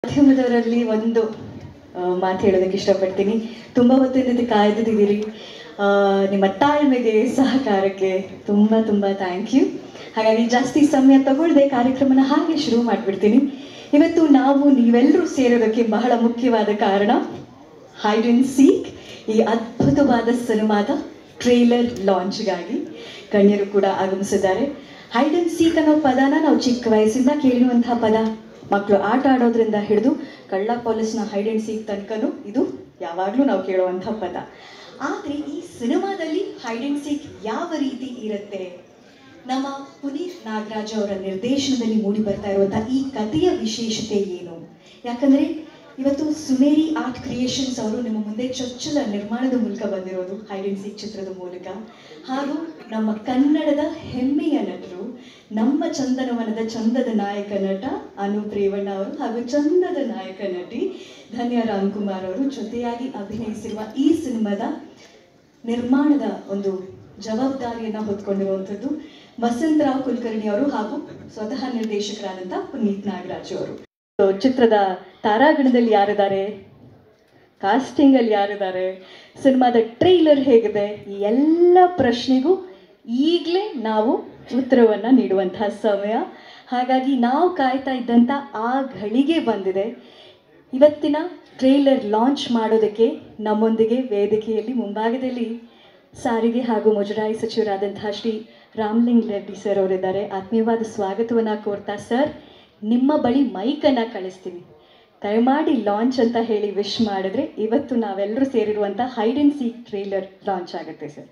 ಮಾಧ್ಯಮದವರಲ್ಲಿ ಒಂದು ಆ, ಮಾತು ಹೇಳೋದಕ್ಕೆ ಇಷ್ಟಪಡ್ತೀನಿ ತುಂಬ ಹೊತ್ತಿನಿಂದ ಕಾಯ್ದಿದ್ದೀರಿ ಆ, ನಿಮ್ಮ ತಾಳ್ಮೆಗೆ ಸಹಕಾರಕ್ಕೆ ತುಂಬ ತುಂಬ ಥ್ಯಾಂಕ್ ಯು ಹಾಗಾಗಿ ಜಾಸ್ತಿ ಸಮಯ ತಗೊಳ್ಳದೆ ಕಾರ್ಯಕ್ರಮನ ಹಾಗೆ ಶುರು ಮಾಡಿಬಿಡ್ತೀನಿ ಇವತ್ತು ನಾವು ನೀವೆಲ್ಲರೂ ಸೇರೋದಕ್ಕೆ ಬಹಳ ಮುಖ್ಯವಾದ ಕಾರಣ ಹೈಡ್ ಅಂಡ್ ಸೀಕ್ ಈ ಅದ್ಭುತವಾದ ಸಿನಿಮಾದ ಟ್ರೇಲರ್ ಲಾಂಚ್ಗಾಗಿ ಗಣ್ಯರು ಕೂಡ ಆಗಮಿಸಿದ್ದಾರೆ ಹೈಡ್ ಅಂಡ್ ಸೀಕ್ ಅನ್ನೋ ಪದನ ನಾವು ಚಿಕ್ಕ ವಯಸ್ಸಿಂದ ಕೇಳಿರುವಂತಹ ಪದ ಮಕ್ಕಳು ಆಟ ಆಡೋದ್ರಿಂದ ಹಿಡಿದು ಕಳ್ಳ ಪೊಲೀಸ್ನ ಹೈಡ್ ಅಂಡ್ ಸೀಕ್ ತನಕನೂ ಇದು ಯಾವಾಗಲೂ ನಾವು ಕೇಳುವಂತಹ ಪದ ಆದರೆ ಈ ಸಿನಿಮಾದಲ್ಲಿ ಹೈಡ್ ಅಂಡ್ ಸೀಕ್ ಯಾವ ರೀತಿ ಇರುತ್ತೆ ನಮ್ಮ ಪುನೀತ್ ನಾಗರಾಜ್ ಅವರ ನಿರ್ದೇಶನದಲ್ಲಿ ಮೂಡಿ ಬರ್ತಾ ಇರುವಂತಹ ಈ ಕಥೆಯ ವಿಶೇಷತೆ ಏನು ಯಾಕಂದ್ರೆ ಇವತ್ತು ಸುಮೇರಿ ಆರ್ಟ್ ಕ್ರಿಯೇಷನ್ಸ್ ಅವರು ನಿಮ್ಮ ಮುಂದೆ ಚೊಚ್ಚಲ ನಿರ್ಮಾಣದ ಮೂಲಕ ಬಂದಿರೋದು ಹೈಡ್ ಅಂಡ್ ಸೀಕ್ ಚಿತ್ರದ ಮೂಲಕ ಹಾಗೂ ನಮ್ಮ ಕನ್ನಡದ ಹೆಮ್ಮೆಯ ನಟರು ನಮ್ಮ ಚಂದನವನದ ಚಂದದ ನಾಯಕ ನಟ ಅನೂಪ್ ರೇವಣ್ಣ ಅವರು ಹಾಗೂ ಚಂದದ ನಾಯಕ ನಟಿ ಧನ್ಯ ರಾಮ್ಕುಮಾರ್ ಅವರು ಜೊತೆಯಾಗಿ ಅಭಿನಯಿಸಿರುವ ಈ ಸಿನಿಮಾದ ನಿರ್ಮಾಣದ ಒಂದು ಜವಾಬ್ದಾರಿಯನ್ನ ಹೊತ್ಕೊಂಡಿರುವಂಥದ್ದು ವಸಂತರಾವ್ ಕುಲಕರ್ಣಿ ಅವರು ಹಾಗೂ ಸ್ವತಃ ನಿರ್ದೇಶಕರಾದಂಥ ಪುನೀತ್ ನಾಗರಾಜ್ ಅವರು So, ಚಿತ್ರದ ತಾರಾಗಣದಲ್ಲಿ ಯಾರಿದ್ದಾರೆ ಕಾಸ್ಟಿಂಗ್ ಅಲ್ಲಿ ಯಾರಿದ್ದಾರೆ ಸಿನಿಮಾದ ಟ್ರೈಲರ್ ಹೇಗಿದೆ ಈ ಎಲ್ಲ ಪ್ರಶ್ನೆಗೂ ಈಗಲೇ ನಾವು ಉತ್ತರವನ್ನು ನೀಡುವಂತಹ ಸಮಯ ಹಾಗಾಗಿ ನಾವು ಕಾಯ್ತಾ ಇದ್ದಂಥ ಆ ಘಳಿಗೆ ಬಂದಿದೆ ಇವತ್ತಿನ ಟ್ರೈಲರ್ ಲಾಂಚ್ ಮಾಡೋದಕ್ಕೆ ನಮ್ಮೊಂದಿಗೆ ವೇದಿಕೆಯಲ್ಲಿ ಮುಂಭಾಗದಲ್ಲಿ ಸಾರಿಗೆ ಹಾಗೂ ಮುಜರಾಯಿ ಸಚಿವರಾದಂತಹ ಶ್ರೀ ರಾಮ್ಲಿಂಗ್ ರೆಡ್ಡಿ ಸರ್ ಅವರಿದ್ದಾರೆ ಆತ್ಮೀಯವಾದ ಸ್ವಾಗತವನ್ನು ಕೋರ್ತಾ ಸರ್ ನಿಮ್ಮ ಬಳಿ ಮೈಕನ್ನು ಕಳಿಸ್ತೀನಿ ದಯಮಾಡಿ ಲಾಂಚ್ ಅಂತ ಹೇಳಿ ವಿಶ್ ಮಾಡಿದ್ರೆ ಇವತ್ತು ನಾವೆಲ್ಲರೂ ಸೇರಿರುವಂಥ hide and seek trailer launch ಆಗುತ್ತೆ ಸರ್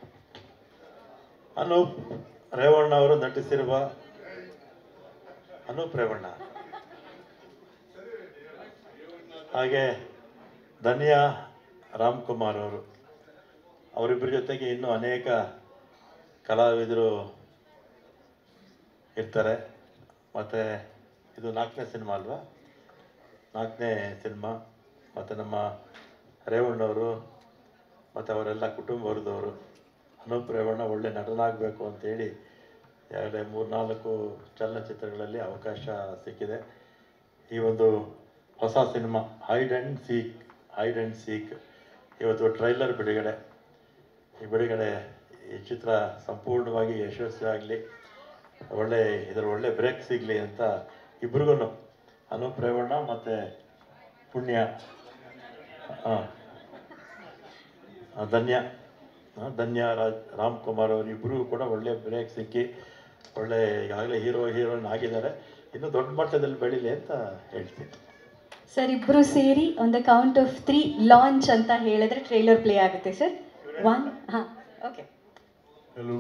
ಅನೂಪ್ ರೇವಣ್ಣ ಅವರು ನಟಿಸಿರುವ ಅನೂಪ್ ರೇವಣ್ಣ ಹಾಗೆ ಧನ್ಯಾ ರಾಮ್ಕುಮಾರ್ ಅವರು ಅವರಿಬ್ಬರ ಜೊತೆಗೆ ಇನ್ನೂ ಅನೇಕ ಕಲಾವಿದರು ಇರ್ತಾರೆ ಮತ್ತು ಇದು ನಾಲ್ಕನೇ ಸಿನಿಮಾ ಅಲ್ವಾ ನಾಲ್ಕನೇ ಸಿನಿಮಾ ಮತ್ತು ನಮ್ಮ ರೇವಣ್ಣವರು ಮತ್ತು ಅವರೆಲ್ಲ ಕುಟುಂಬ ವರ್ಗದವರು ಅನೂಪ್ ರೇವಣ್ಣ ಒಳ್ಳೆ ನಟನಾಗಬೇಕು ಅಂತೇಳಿ ಈಗಾಗಲೇ ಮೂರ್ನಾಲ್ಕು ಚಲನಚಿತ್ರಗಳಲ್ಲಿ ಅವಕಾಶ ಸಿಕ್ಕಿದೆ ಈ ಒಂದು ಹೊಸ cinema hide and seek hide and seek ಇವತ್ತು ಟ್ರೈಲರ್ ಬಿಡುಗಡೆ ಈ ಬಿಡುಗಡೆ ಈ ಚಿತ್ರ ಸಂಪೂರ್ಣವಾಗಿ ಯಶಸ್ವಿಯಾಗಲಿ ಒಳ್ಳೆ ಇದರ ಒಳ್ಳೆ ಬ್ರೇಕ್ ಸಿಗಲಿ ಅಂತ ಇಬ್ರಿಗೂ ಅನೂಪ್ ರೇವಣ್ಣ ಮತ್ತು ಪುಣ್ಯ ಹಾಂ ಧನ್ಯ ಆ, ಧನ್ಯ ರಾಜ್ ರಾಮ್ಕುಮಾರ್ ಅವರು ಇಬ್ಬರಿಗೂ ಕೂಡ ಒಳ್ಳೆ ಬ್ರೇಕ್ ಸಿಕ್ಕಿ ಒಳ್ಳೆ ಈಗಾಗಲೇ ಹೀರೋ ಹೀರೋಯಿನ್ ಆಗಿದ್ದಾರೆ ಇನ್ನು ದೊಡ್ಡ ಮಟ್ಟದಲ್ಲಿ ಬೆಳೀಲಿ ಅಂತ ಹೇಳ್ತೀನಿ ಸರ್ ಇಬ್ಬರು ಸೇರಿ on the count of three launch ಅಂತ ಹೇಳಿದ್ರೆ ಟ್ರೇಲರ್ ಪ್ಲೇ ಆಗುತ್ತೆ ಸರ್ ಒನ್ ಹಾಂ ಓಕೆ ಹಲೋ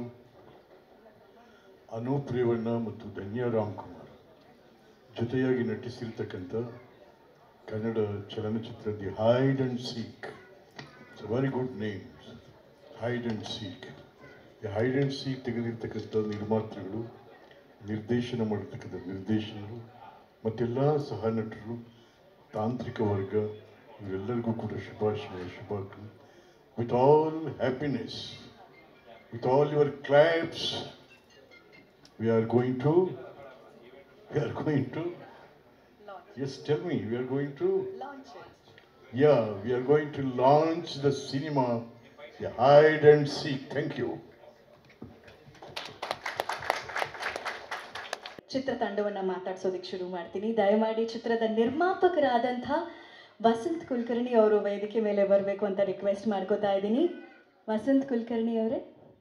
ಅನೂಪ್ ರೇವಣ್ಣ ಮತ್ತು ಧನ್ಯ ರಾಮ್ಕುಮಾರ್ ಜೊತೆಯಾಗಿ ನಟಿಸಿರ್ತಕ್ಕಂಥ ಕನ್ನಡ ಚಲನಚಿತ್ರ the hide and seek it's a very good name hide and seek ಈ ಹೈಡ್ ಅಂಡ್ ಸೀಕ್ ತೆಗೆದಿರ್ತಕ್ಕಂಥ ನಿರ್ಮಾತೃಗಳು ನಿರ್ದೇಶನ ಮಾಡಿರ್ತಕ್ಕಂಥ ನಿರ್ದೇಶನರು ಮತ್ತೆಲ್ಲ ಸಹ ನಟರು ತಾಂತ್ರಿಕ ವರ್ಗ ಇವರೆಲ್ಲರಿಗೂ ಕೂಡ ಶುಭಾಶಯ ಶುಭಾಕಾಂಕ್ಷೆ with all happiness with all your claps, we are going to, we are going to, yes, tell me, we are going to, yeah, we are going to launch the cinema, the hide and seek. Thank you. ಚಿತ್ರತಂಡವನ್ನು ಮಾತಾಡ್ಸೋದಕ್ಕೆ ಶುರು ಮಾಡ್ತೀನಿ ದಯಮಾಡಿ ಚಿತ್ರದ ನಿರ್ಮಾಪಕರಾದಂಥ ವಸಂತ್ ಕುಲಕರ್ಣಿ ಅವರು ವೇದಿಕೆ ಮೇಲೆ ಬರಬೇಕು ಅಂತ ರಿಕ್ವೆಸ್ಟ್ ಮಾಡ್ಕೋತಾ ಇದ್ದೀನಿ ವಸಂತ್ ಕುಲಕರ್ಣಿ ಅವರೇ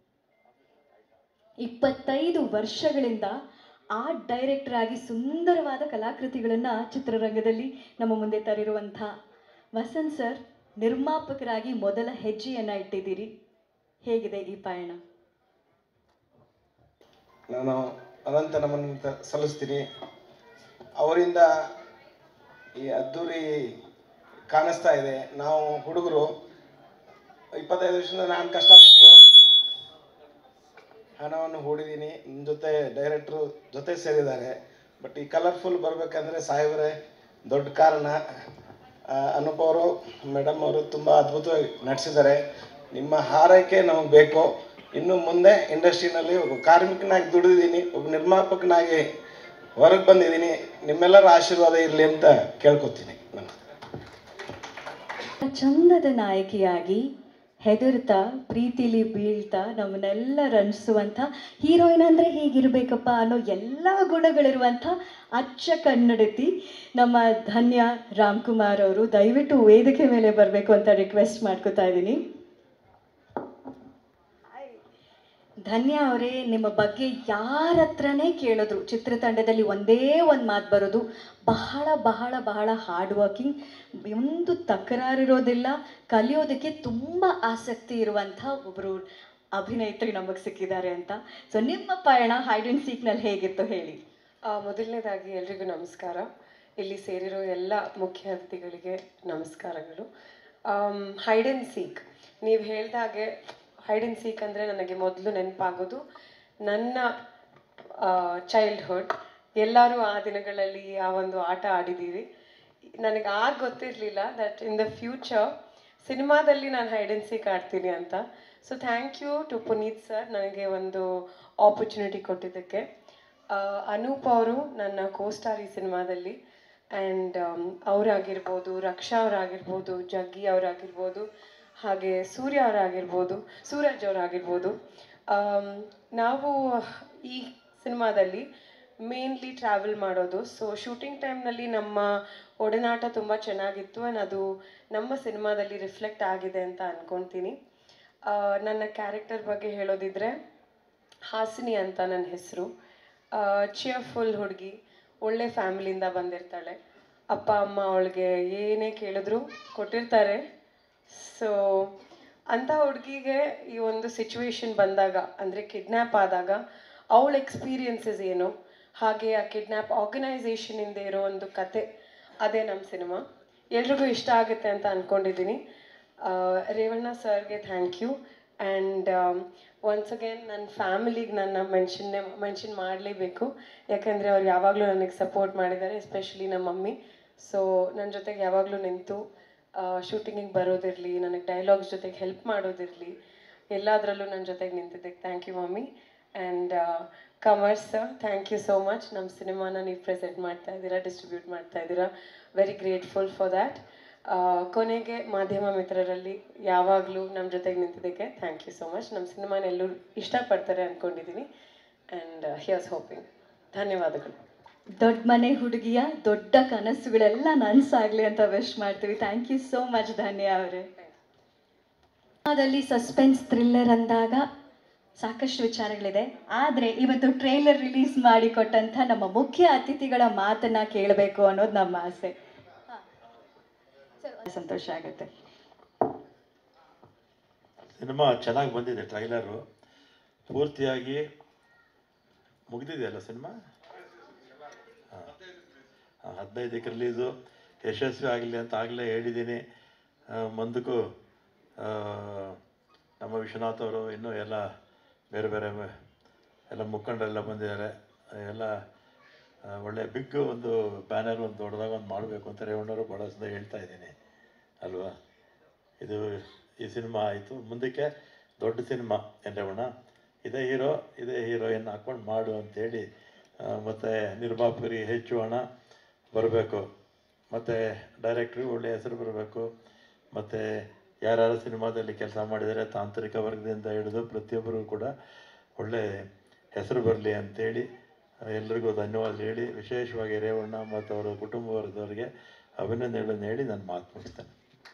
ಇಪ್ಪತ್ತೈದು ವರ್ಷಗಳಿಂದ ಆರ್ಟ್ ಡೈರೆಕ್ಟರ್ ಆಗಿ ಸುಂದರವಾದ ಕಲಾಕೃತಿಗಳನ್ನು ಚಿತ್ರರಂಗದಲ್ಲಿ ನಮ್ಮ ಮುಂದೆ ತರಿರುವಂಥ ವಸಂತ್ ಸರ್ ನಿರ್ಮಾಪಕರಾಗಿ ಮೊದಲ ಹೆಜ್ಜೆಯನ್ನು ಇಟ್ಟಿದ್ದೀರಿ ಹೇಗಿದೆ ಈ ಪಯಣ ನಾನು ಅನಂತ ನಮನ ಸಲ್ಲಿಸ್ತೀನಿ ಅವರಿಂದ ಈ ಅದ್ದೂರಿ ಕಾಣಿಸ್ತಾ ಇದೆ ನಾವು ಹುಡುಗರು ಇಪ್ಪತ್ತೈದು ವರ್ಷದಿಂದ ನಾನು ಕಷ್ಟಪಟ್ಟು ಹಣವನ್ನು ಹೂಡಿದ್ದೀನಿ ನನ್ನ ಜೊತೆ ಡೈರೆಕ್ಟ್ರು ಜೊತೆ ಸೇರಿದ್ದಾರೆ ಬಟ್ ಈ ಕಲರ್ಫುಲ್ ಬರಬೇಕಂದ್ರೆ ಸಾಹೇಬ್ರೆ ದೊಡ್ಡ ಕಾರಣ ಆ, ಅನೂಪ್ ಅವರು ಮೇಡಮ್ ಅವರು ತುಂಬ ಅದ್ಭುತವಾಗಿ ನಟಿಸಿದ್ದಾರೆ ನಿಮ್ಮ ಹಾರೈಕೆ ನಮಗೆ ಬೇಕು ಇನ್ನು ಮುಂದೆ ಇಂಡಸ್ಟ್ರಿನಲ್ಲಿ ಒಬ್ಬ ಕಾರ್ಮಿಕನಾಗಿ ದುಡಿದಿದ್ದೀನಿ ಒಬ್ಬ ನಿರ್ಮಾಪಕನಾಗಿ ಹೊರಗೆ ಬಂದಿದ್ದೀನಿ ನಿಮ್ಮೆಲ್ಲರ ಆಶೀರ್ವಾದ ಇರಲಿ ಅಂತ ಕೇಳ್ಕೊತೀನಿ ನಾನು ಚಂದದ ನಾಯಕಿಯಾಗಿ ಹೆದರ್ತಾ ಪ್ರೀತಿಲಿ ಬೀಳ್ತಾ ನಮ್ಮನ್ನೆಲ್ಲ ರಂಜಿಸುವಂಥ ಹೀರೋಯಿನ್ ಅಂದರೆ ಹೀಗಿರ್ಬೇಕಪ್ಪ ಅನ್ನೋ ಎಲ್ಲ ಗುಣಗಳಿರುವಂಥ ಅಚ್ಚ ಕನ್ನಡತಿ ನಮ್ಮ ಧನ್ಯ ರಾಮ್ಕುಮಾರ್ ಅವರು ದಯವಿಟ್ಟು ವೇದಿಕೆ ಮೇಲೆ ಬರಬೇಕು ಅಂತ ರಿಕ್ವೆಸ್ಟ್ ಮಾಡ್ಕೋತಾ ಇದ್ದೀನಿ ಧನ್ಯ ಅವರೇ ನಿಮ್ಮ ಬಗ್ಗೆ ಯಾರ ಹತ್ರನೇ ಕೇಳಿದ್ರು ಚಿತ್ರತಂಡದಲ್ಲಿ ಒಂದೇ ಒಂದು ಮಾತು ಬರೋದು ಬಹಳ ಬಹಳ ಬಹಳ ಹಾರ್ಡ್ ವರ್ಕಿಂಗ್ ಒಂದು ತಕರಾರಿರೋದಿಲ್ಲ ಕಲಿಯೋದಕ್ಕೆ ತುಂಬ ಆಸಕ್ತಿ ಇರುವಂಥ ಒಬ್ಬರು ಅಭಿನೇತ್ರಿ ನಮಗೆ ಸಿಕ್ಕಿದ್ದಾರೆ ಅಂತ ಸೊ ನಿಮ್ಮ ಪಯಣ ಹೈಡ್ ಆ್ಯಂಡ್ ಸೀಕ್ನಲ್ಲಿ ಹೇಗಿತ್ತು ಹೇಳಿ ಆ, ಮೊದಲನೇದಾಗಿ ಎಲ್ರಿಗೂ ನಮಸ್ಕಾರ ಇಲ್ಲಿ ಸೇರಿರೋ ಎಲ್ಲ ಮುಖ್ಯ ಅತಿಥಿಗಳಿಗೆ ನಮಸ್ಕಾರಗಳು ಹೈಡ್ ಆ್ಯಂಡ್ ಸೀಕ್ ನೀವು ಹೇಳ್ದಾಗೆ ಹೈಡ್ ಆ್ಯಂಡ್ ಸೀಕ್ ಅಂದರೆ ನನಗೆ ಮೊದಲು ನೆನಪಾಗೋದು ನನ್ನ ಚೈಲ್ಡ್ಹುಡ್ ಎಲ್ಲರೂ ಆ ದಿನಗಳಲ್ಲಿ ಆ ಒಂದು ಆಟ ಆಡಿದ್ದೀವಿ ನನಗೆ ಆಗ ಗೊತ್ತಿರಲಿಲ್ಲ ದಟ್ ಇನ್ ದ ಫ್ಯೂಚರ್ ಸಿನಿಮಾದಲ್ಲಿ ನಾನು ಹೈಡ್ ಆ್ಯಂಡ್ ಸೀಕ್ ಆಡ್ತೀನಿ ಅಂತ so thank you to Puneeth sir ನನಗೆ ಒಂದು ಆಪರ್ಚುನಿಟಿ ಕೊಟ್ಟಿದ್ದಕ್ಕೆ ಆ, ಅನೂಪ್ ಅವರು ನನ್ನ ಕೋಸ್ಟಾರ್ ಈ ಸಿನಿಮಾದಲ್ಲಿ ಆ್ಯಂಡ್ ಅವರಾಗಿರ್ಬೋದು ರಕ್ಷಾ ಅವರಾಗಿರ್ಬೋದು ಜಗ್ಗಿ ಅವರಾಗಿರ್ಬೋದು ಹಾಗೆ ಸೂರ್ಯ ಅವರಾಗಿರ್ಬೋದು ಸೂರಜ್ ಅವರಾಗಿರ್ಬೋದು ಆಮ್, ನಾವು ಈ ಸಿನಿಮಾದಲ್ಲಿ ಮೇನ್ಲಿ ಟ್ರಾವೆಲ್ ಮಾಡೋದು ಸೊ ಶೂಟಿಂಗ್ ಟೈಮ್ನಲ್ಲಿ ನಮ್ಮ ಒಡನಾಟ ತುಂಬ ಚೆನ್ನಾಗಿತ್ತು ಆ್ಯಂಡ್ ಅದು ನಮ್ಮ ಸಿನಿಮಾದಲ್ಲಿ ರಿಫ್ಲೆಕ್ಟ್ ಆಗಿದೆ ಅಂತ ಅಂದ್ಕೊಳ್ತೀನಿ ಆ, ನನ್ನ ಕ್ಯಾರೆಕ್ಟರ್ ಬಗ್ಗೆ ಹೇಳೋದಿದ್ರೆ ಹಾಸಿನಿ ಅಂತ ನನ್ನ ಹೆಸರು ಚಿಯರ್ಫುಲ್ ಹುಡುಗಿ ಒಳ್ಳೆ ಫ್ಯಾಮಿಲಿಯಿಂದ ಬಂದಿರ್ತಾಳೆ ಅಪ್ಪ ಅಮ್ಮ ಅವಳಿಗೆ ಏನೇ ಕೇಳಿದ್ರು ಕೊಟ್ಟಿರ್ತಾರೆ ಸೊ ಅಂಥ ಹುಡುಗಿಗೆ ಈ ಒಂದು ಸಿಚುವೇಶನ್ ಬಂದಾಗ ಅಂದರೆ ಕಿಡ್ನ್ಯಾಪ್ ಆದಾಗ ಅವಳ ಎಕ್ಸ್ಪೀರಿಯನ್ಸಸ್ ಏನು ಹಾಗೆ ಆ ಕಿಡ್ನ್ಯಾಪ್ ಆರ್ಗನೈಸೇಷನಿಂದ ಇರೋ ಒಂದು ಕತೆ ಅದೇ ನಮ್ಮ ಸಿನಿಮಾ ಎಲ್ರಿಗೂ ಇಷ್ಟ ಆಗುತ್ತೆ ಅಂತ ಅಂದ್ಕೊಂಡಿದ್ದೀನಿ ರೇವಣ್ಣ ಸರ್ಗೆ thank you and once again ನನ್ನ ಫ್ಯಾಮಿಲಿಗೆ ನನ್ನ ಮೆನ್ಷನ್ನೇ ಮೆನ್ಷನ್ ಮಾಡಲೇಬೇಕು ಯಾಕಂದರೆ ಅವ್ರು ಯಾವಾಗಲೂ ನನಗೆ ಸಪೋರ್ಟ್ ಮಾಡಿದ್ದಾರೆ ಎಸ್ಪೆಷಲಿ ನಮ್ಮ ಮಮ್ಮಿ ಸೊ ನನ್ನ ಜೊತೆಗೆ ಯಾವಾಗಲೂ ನಿಂತು ಶೂಟಿಂಗಿಗೆ ಬರೋದಿರಲಿ ನನಗೆ ಡೈಲಾಗ್ಸ್ ಜೊತೆಗೆ ಹೆಲ್ಪ್ ಮಾಡೋದಿರಲಿ ಎಲ್ಲದರಲ್ಲೂ ನನ್ನ ಜೊತೆಗೆ ನಿಂತಿದ್ದಕ್ಕೆ thank you mummy and commerce sir thank you so much ನಮ್ಮ ಸಿನಿಮಾನ ನೀವು ಪ್ರೆಸೆಂಟ್ ಮಾಡ್ತಾ ಇದ್ದೀರಾ ಡಿಸ್ಟ್ರಿಬ್ಯೂಟ್ ಮಾಡ್ತಾ ಇದ್ದೀರಾ ವೆರಿ ಗ್ರೇಟ್ಫುಲ್ ಫಾರ್ ದ್ಯಾಟ್ ಕೊನೆಗೆ ಮಾಧ್ಯಮ ಮಿತ್ರರಲ್ಲಿ ಯಾವಾಗಲೂ ನಮ್ಮ ಜೊತೆಗೆ ನಿಂತಿದ್ದಕ್ಕೆ ಥ್ಯಾಂಕ್ ಯು ಸೋ ಮಚ್ ನಮ್ಮ ಸಿನಿಮಾನ ಎಲ್ಲರೂ ಇಷ್ಟಪಡ್ತಾರೆ ಅಂದ್ಕೊಂಡಿದ್ದೀನಿ ಆ್ಯಂಡ್ ಹಿಯರ್ಸ್ ಹೋಪಿಂಗ್ ಧನ್ಯವಾದಗಳು ದೊಡ್ಡ ಮನೆ ಹುಡುಗಿಯ ದೊಡ್ಡ ಕನಸುಗಳೆಲ್ಲ ನನಸಾಗ್ಲಿ ಅಂತ ವಿಶ್ ಮಾಡ್ತೀವಿ thank you so much Dhanya ಅವರೇ ಸಿನಿಮಾದಲ್ಲಿ ಸಸ್ಪೆನ್ಸ್ ಥ್ರಿಲ್ಲರ್ ಅಂದಾಗ ಸಾಕಷ್ಟು ವಿಚಾರಗಳಿದೆ ಆದರೆ ಇವತ್ತು ಟ್ರೇಲರ್ ರಿಲೀಸ್ ಮಾಡಿ ಕೊಟ್ಟಂಥ ನಮ್ಮ ಮುಖ್ಯ ಅತಿಥಿಗಳ ಮಾತನ್ನ ಕೇಳಬೇಕು ಅನ್ನೋದು ನಮ್ಮ ಆಸೆ ಸಂತೋಷ ಆಗುತ್ತೆ ಸಿನಿಮಾ ಚೆನ್ನಾಗಿ ಬಂದಿದೆ ಟ್ರೈಲರು ಪೂರ್ತಿಯಾಗಿ ಮುಗಿದಿದೆಯಲ್ಲ ಸಿನಿಮಾ ಹದಿನೈದಕ್ಕೆ ರಿಲೀಸು ಯಶಸ್ವಿ ಆಗಲಿ ಅಂತ ಆಗಲೇ ಹೇಳಿದ್ದೀನಿ ಆ, ಮುಂದಕ್ಕೂ ಆ, ನಮ್ಮ ವಿಶ್ವನಾಥ್ ಅವರು ಇನ್ನೂ ಎಲ್ಲ ಬೇರೆ ಬೇರೆ ಮ- ಎಲ್ಲ ಮುಖಂಡರೆಲ್ಲ ಬಂದಿದ್ದಾರೆ ಎಲ್ಲ ಆ, ಒಳ್ಳೆ ಬಿಗ್ ಒಂದು ಬ್ಯಾನರ್ ಒಂದು ದೊಡ್ಡದಾಗ ಒಂದು ಮಾಡಬೇಕು ಅಂತ ರೇವಣ್ಣವರು ಭಾಳ ಸದ ಹೇಳ್ತಾ ಇದ್ದೀನಿ ಅಲ್ವಾ ಇದು ಈ ಸಿನಿಮಾ ಆಯಿತು ಮುಂದಕ್ಕೆ ದೊಡ್ಡ ಸಿನಿಮಾ ಏನು ರೇವಣ್ಣ ಇದೇ ಹೀರೋ ಇದೇ ಹೀರೋಯಿನ್ ಹಾಕ್ಕೊಂಡು ಮಾಡು ಅಂತೇಳಿ ಆ, ಮತ್ತು ನಿರ್ಮಾಪಕರಿಗೆ ಹೆಚ್ಚು ಹಣ ಬರಬೇಕು ಮತ್ತು ಡೈರೆಕ್ಟ್ರಿಗೆ ಒಳ್ಳೆಯ ಹೆಸರು ಬರಬೇಕು ಮತ್ತು ಯಾರ್ಯಾರು ಸಿನಿಮಾದಲ್ಲಿ ಕೆಲಸ ಮಾಡಿದರೆ ತಾಂತ್ರಿಕ ವರ್ಗದಿಂದ ಹಿಡಿದು ಪ್ರತಿಯೊಬ್ಬರಿಗೂ ಕೂಡ ಒಳ್ಳೆ ಹೆಸರು ಬರಲಿ ಅಂತೇಳಿ ಆ, ಎಲ್ರಿಗೂ ಧನ್ಯವಾದ ಹೇಳಿ ವಿಶೇಷವಾಗಿ ರೇವಣ್ಣ ಮತ್ತು ಅವರ ಕುಟುಂಬ ವರ್ಗದವರಿಗೆ ಅಭಿನಂದನೆಗಳನ್ನು ಹೇಳಿ ನಾನು ಮಾತು ಮುಗಿಸ್ತೇನೆ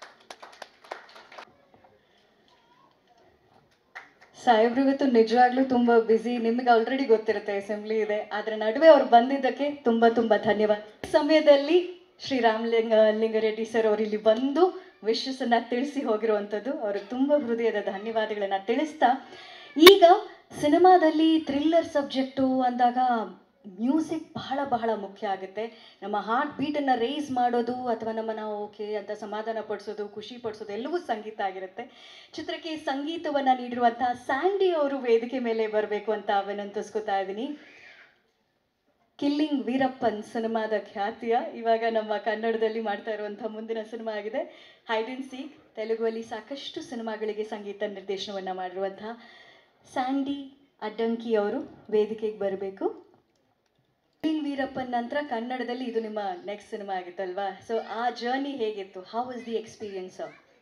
ಸಾಹೇಬ್ರು ಇವತ್ತು ನಿಜವಾಗ್ಲೂ ತುಂಬಾ ಬ್ಯುಸಿ ನಿಮಗೆ ಆಲ್ರೆಡಿ ಗೊತ್ತಿರುತ್ತೆ ಅಸೆಂಬ್ಲಿ ಇದೆ ಆದ್ರ ನಡುವೆ ಅವ್ರು ಬಂದಿದ್ದಕ್ಕೆ ತುಂಬಾ ತುಂಬಾ ಧನ್ಯವಾದ ಈ ಸಮಯದಲ್ಲಿ ಶ್ರೀ ರಾಮಲಿಂಗ ಲಿಂಗರೆಡ್ಡಿ ಸರ್ ಅವರು ಇಲ್ಲಿ ಬಂದು ವಿಶಸ್ ಅನ್ನ ತಿಳಿಸಿ ಹೋಗಿರುವಂಥದ್ದು ಅವ್ರಿಗೆ ತುಂಬಾ ಹೃದಯದ ಧನ್ಯವಾದಗಳನ್ನ ತಿಳಿಸ್ತಾ ಈಗ ಸಿನಿಮಾದಲ್ಲಿ ಥ್ರಿಲ್ಲರ್ ಸಬ್ಜೆಕ್ಟು ಅಂದಾಗ ಮ್ಯೂಸಿಕ್ ಬಹಳ ಬಹಳ ಮುಖ್ಯ ಆಗುತ್ತೆ ನಮ್ಮ ಹಾರ್ಟ್ ಬೀಟನ್ನು ರೇಸ್ ಮಾಡೋದು ಅಥವಾ ನಮ್ಮನ್ನ ಓಕೆ ಅಂತ ಸಮಾಧಾನ ಪಡಿಸೋದು ಖುಷಿ ಪಡಿಸೋದು ಎಲ್ಲವೂ ಸಂಗೀತ ಆಗಿರುತ್ತೆ ಚಿತ್ರಕ್ಕೆ ಸಂಗೀತವನ್ನು ನೀಡಿರುವಂತಹ ಸ್ಯಾಂಡಿ ಅವರು ವೇದಿಕೆ ಮೇಲೆ ಬರಬೇಕು ಅಂತ ವಿನಂತಿಸ್ಕೊತಾ ಇದ್ದೀನಿ ಕಿಲ್ಲಿಂಗ್ ವೀರಪ್ಪನ್ ಸಿನಿಮಾದ ಖ್ಯಾತಿಯ ಇವಾಗ ನಮ್ಮ ಕನ್ನಡದಲ್ಲಿ ಮಾಡ್ತಾ ಇರುವಂತಹ ಮುಂದಿನ ಸಿನಿಮಾ ಆಗಿದೆ ಹೈಡ್ ಅಂಡ್ ಸೀಕ್ ತೆಲುಗುವಲ್ಲಿ ಸಾಕಷ್ಟು ಸಿನಿಮಾಗಳಿಗೆ ಸಂಗೀತ ನಿರ್ದೇಶನವನ್ನು ಮಾಡಿರುವಂತಹ ಸ್ಯಾಂಡಿ ಅಡ್ಡಂಕಿ ಅವರು ವೇದಿಕೆಗೆ ಬರಬೇಕು ಕಿಂಗ್ ವೀರಪ್ಪನ್ ನಂತರ ಕನ್ನಡದಲ್ಲಿ ಇದು ನಿಮ್ಮ ನೆಕ್ಸ್ಟ್ ಸಿನಿಮಾ ಆಗಿತ್ತಲ್ವಾ ಸೊ ಆ ಜರ್ನಿ ಹೇಗಿತ್ತು how was the experience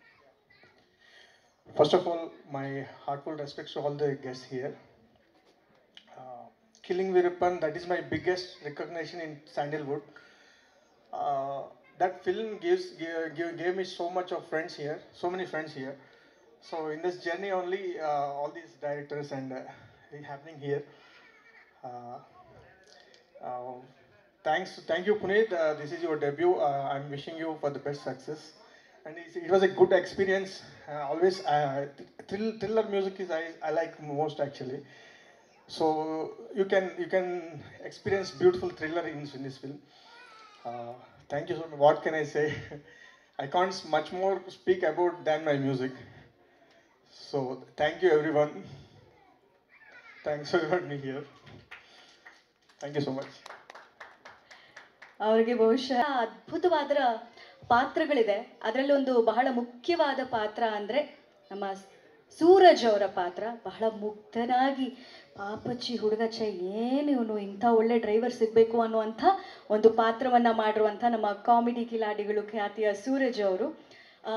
First of all, my heartfelt respects to all the guests here. Uh, Killing Virappan, that is my biggest recognition in Sandalwood. Uh, that film gives gave, gave, gave me so much of friends here, so many friends here. So in this journey only, uh, all these directors and uh, it happening here. Uh, uh, thanks, thank you, Puneet. Uh, this is your debut. Uh, I'm wishing you for the best success. And it's, it was a good experience. Uh, always, uh, thrill, thriller music is I, I like most actually. So you can you can experience beautiful thriller in, in this film. Uh, thank you so much. What can I say? I can't s- much more speak about than my music. So thank you everyone. Thanks for having me here. Thank you so much. ಅವರಿಗೆ ಬಹುಶಃ ಅದ್ಭುತವಾದ ಪಾತ್ರಗಳಿದೆ ಅದರಲ್ಲಿ ಒಂದು ಬಹಳ ಮುಖ್ಯವಾದ ಪಾತ್ರ ಅಂದರೆ ನಮ್ಮ ಸೂರಜ್ ಅವರ ಪಾತ್ರ ಬಹಳ ಮುಗ್ಧನಾಗಿ ಪಾಪಚ್ಚಿ ಹುಡುಗ ಛೆ ಏನು ಇವನು ಇಂಥ ಒಳ್ಳೆ ಡ್ರೈವರ್ ಸಿಗಬೇಕು ಅನ್ನುವಂಥ ಒಂದು ಪಾತ್ರವನ್ನು ಮಾಡಿರುವಂಥ ನಮ್ಮ ಕಾಮಿಡಿ ಕಿಲಾಡಿಗಳು ಖ್ಯಾತಿಯ ಸೂರಜ್ ಅವರು ಆ,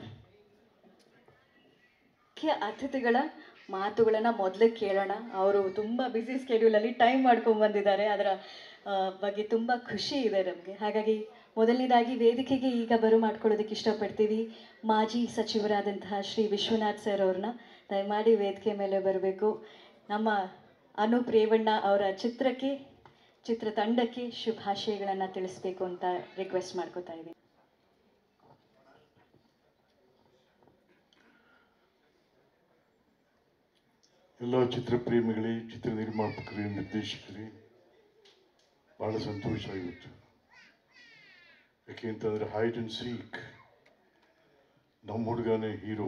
ಮುಖ್ಯ ಅತಿಥಿಗಳ ಮಾತುಗಳನ್ನು ಮೊದಲೇ ಕೇಳೋಣ ಅವರು ತುಂಬ ಬ್ಯುಸಿ ಸ್ಕೆಡ್ಯೂಲಲ್ಲಿ ಟೈಮ್ ಮಾಡ್ಕೊಂಡು ಬಂದಿದ್ದಾರೆ ಅದರ ಆ, ಬಗ್ಗೆ ತುಂಬ ಖುಷಿ ಇದೆ ನಮಗೆ ಹಾಗಾಗಿ ಮೊದಲನೇದಾಗಿ ವೇದಿಕೆಗೆ ಈಗ ಬರು ಮಾಡ್ಕೊಳ್ಳೋದಕ್ಕೆ ಇಷ್ಟಪಡ್ತೀವಿ ಮಾಜಿ ಸಚಿವರಾದಂತಹ ಶ್ರೀ ವಿಶ್ವನಾಥ್ ಸರ್ ಅವ್ರನ್ನ ದಯಮಾಡಿ ವೇದಿಕೆ ಮೇಲೆ ಬರಬೇಕು ನಮ್ಮ ಅನೂಪ್ ರೇವಣ್ಣ ಅವರ ಚಿತ್ರಕ್ಕೆ ಚಿತ್ರತಂಡಕ್ಕೆ ಶುಭಾಶಯಗಳನ್ನು ತಿಳಿಸ್ಬೇಕು ಅಂತ ರಿಕ್ವೆಸ್ಟ್ ಮಾಡ್ಕೋತಾ ಇದ್ದೀನಿ ಎಲ್ಲ ಚಿತ್ರಪ್ರೇಮಿಗಳೇ ಚಿತ್ರ ನಿರ್ಮಾಪಕರೇ ನಿರ್ದೇಶಕರೇ ಭಾಳ ಸಂತೋಷ ಇವತ್ತು ಯಾಕೆ ಅಂತಂದರೆ ಹೈಡ್ ಅಂಡ್ ಸೀಕ್ ನಮ್ಮ ಹುಡುಗನೇ ಹೀರೋ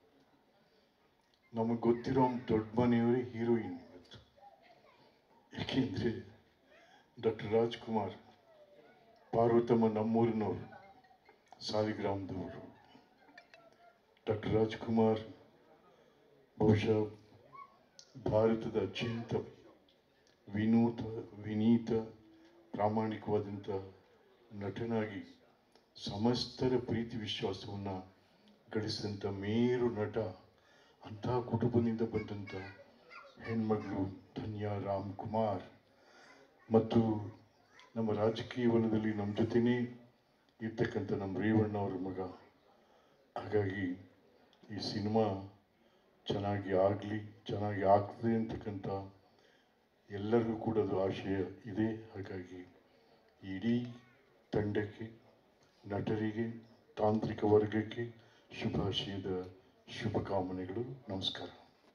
ನಮಗೆ ಗೊತ್ತಿರೋ ದೊಡ್ಡ ಮನೆಯವರೇ ಹೀರೋಯಿನ್ ಇವತ್ತು ಯಾಕೆಂದರೆ ಡಾಕ್ಟರ್ ರಾಜ್ಕುಮಾರ್ ಪಾರ್ವತಮ್ಮ ನಮ್ಮೂರಿನವರು ಸಾಲಿಗ್ರಾಮದವರು ಡಾಕ್ಟರ್ ರಾಜ್ಕುಮಾರ್ ಬಹುಶಃ ಭಾರತದ ಅತ್ಯಂತ ವಿನೂತ ವಿನೀತ ಪ್ರಾಮಾಣಿಕವಾದಂಥ ನಟನಾಗಿ ಸಮಸ್ತರ ಪ್ರೀತಿ ವಿಶ್ವಾಸವನ್ನು ಗಳಿಸಿದಂಥ ಮೇರು ನಟ ಅಂತಹ ಕುಟುಂಬದಿಂದ ಬಂದಂಥ ಹೆಣ್ಮಗಳು ಧನ್ಯಾ ರಾಮ್ ಕುಮಾರ್ ಮತ್ತು ನಮ್ಮ ರಾಜಕೀಯ ವಲಯದಲ್ಲಿ ನಮ್ಮ ಜೊತೆನೇ ಇರ್ತಕ್ಕಂಥ ನಮ್ಮ ರೇವಣ್ಣ ಅವರ ಮಗ ಹಾಗಾಗಿ ಈ ಸಿನಿಮಾ ಚೆನ್ನಾಗಿ ಆಗಲಿ ಚೆನ್ನಾಗಿ ಆಗ್ತದೆ ಅಂತಕ್ಕಂಥ ಎಲ್ಲರಿಗೂ ಕೂಡ ಅದು ಆಶಯ ಇದೆ ಹಾಗಾಗಿ ಇಡೀ ತಂಡಕ್ಕೆ ನಟರಿಗೆ ತಾಂತ್ರಿಕ ವರ್ಗಕ್ಕೆ ಶುಭಾಶಯದ ಶುಭಕಾಮನೆಗಳು ನಮಸ್ಕಾರ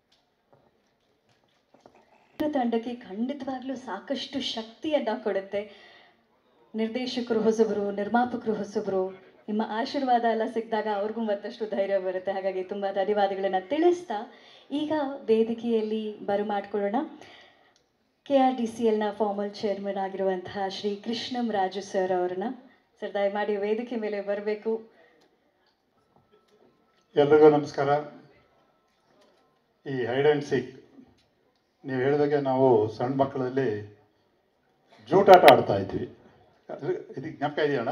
ತಂಡಕ್ಕೆ ಖಂಡಿತವಾಗ್ಲೂ ಸಾಕಷ್ಟು ಶಕ್ತಿಯನ್ನ ಕೊಡುತ್ತೆ ನಿರ್ದೇಶಕರು ಹೊಸಬರು ನಿರ್ಮಾಪಕರು ಹೊಸಬರು ನಿಮ್ಮ ಆಶೀರ್ವಾದ ಎಲ್ಲ ಸಿಕ್ಕಿದಾಗ ಅವ್ರಿಗೂ ಮತ್ತಷ್ಟು ಧೈರ್ಯ ಬರುತ್ತೆ ಹಾಗಾಗಿ ತುಂಬ ಧನ್ಯವಾದಗಳನ್ನು ತಿಳಿಸ್ತಾ ಈಗ ವೇದಿಕೆಯಲ್ಲಿ ಬರಮಾಡ್ಕೊಳ್ಳೋಣ ಕೆ ಆರ್ ಡಿ ಸಿ ಎಲ್ನ ಫಾರ್ಮಲ್ ಚೇರ್ಮನ್ ಆಗಿರುವಂತಹ ಶ್ರೀ ಕೃಷ್ಣಂ ರಾಜು ಸರ್ ಅವ್ರನ್ನ ಸರ್ ದಯಮಾಡಿ ವೇದಿಕೆ ಮೇಲೆ ಬರಬೇಕು ಎಲ್ರಿಗೂ ನಮಸ್ಕಾರ ಈ ಹೈಡ್ ಆ್ಯಂಡ್ ಸೀಕ್ ನೀವು ಹೇಳಿದಾಗೆ ನಾವು ಸಣ್ಣ ಮಕ್ಕಳಲ್ಲಿ ಜೂಟಾಟ ಆಡ್ತಾ ಇದ್ವಿ ಅದು ಇದಕ್ಕೆ ಜ್ಞಾಪಕ ಇದೆಯಣ್ಣ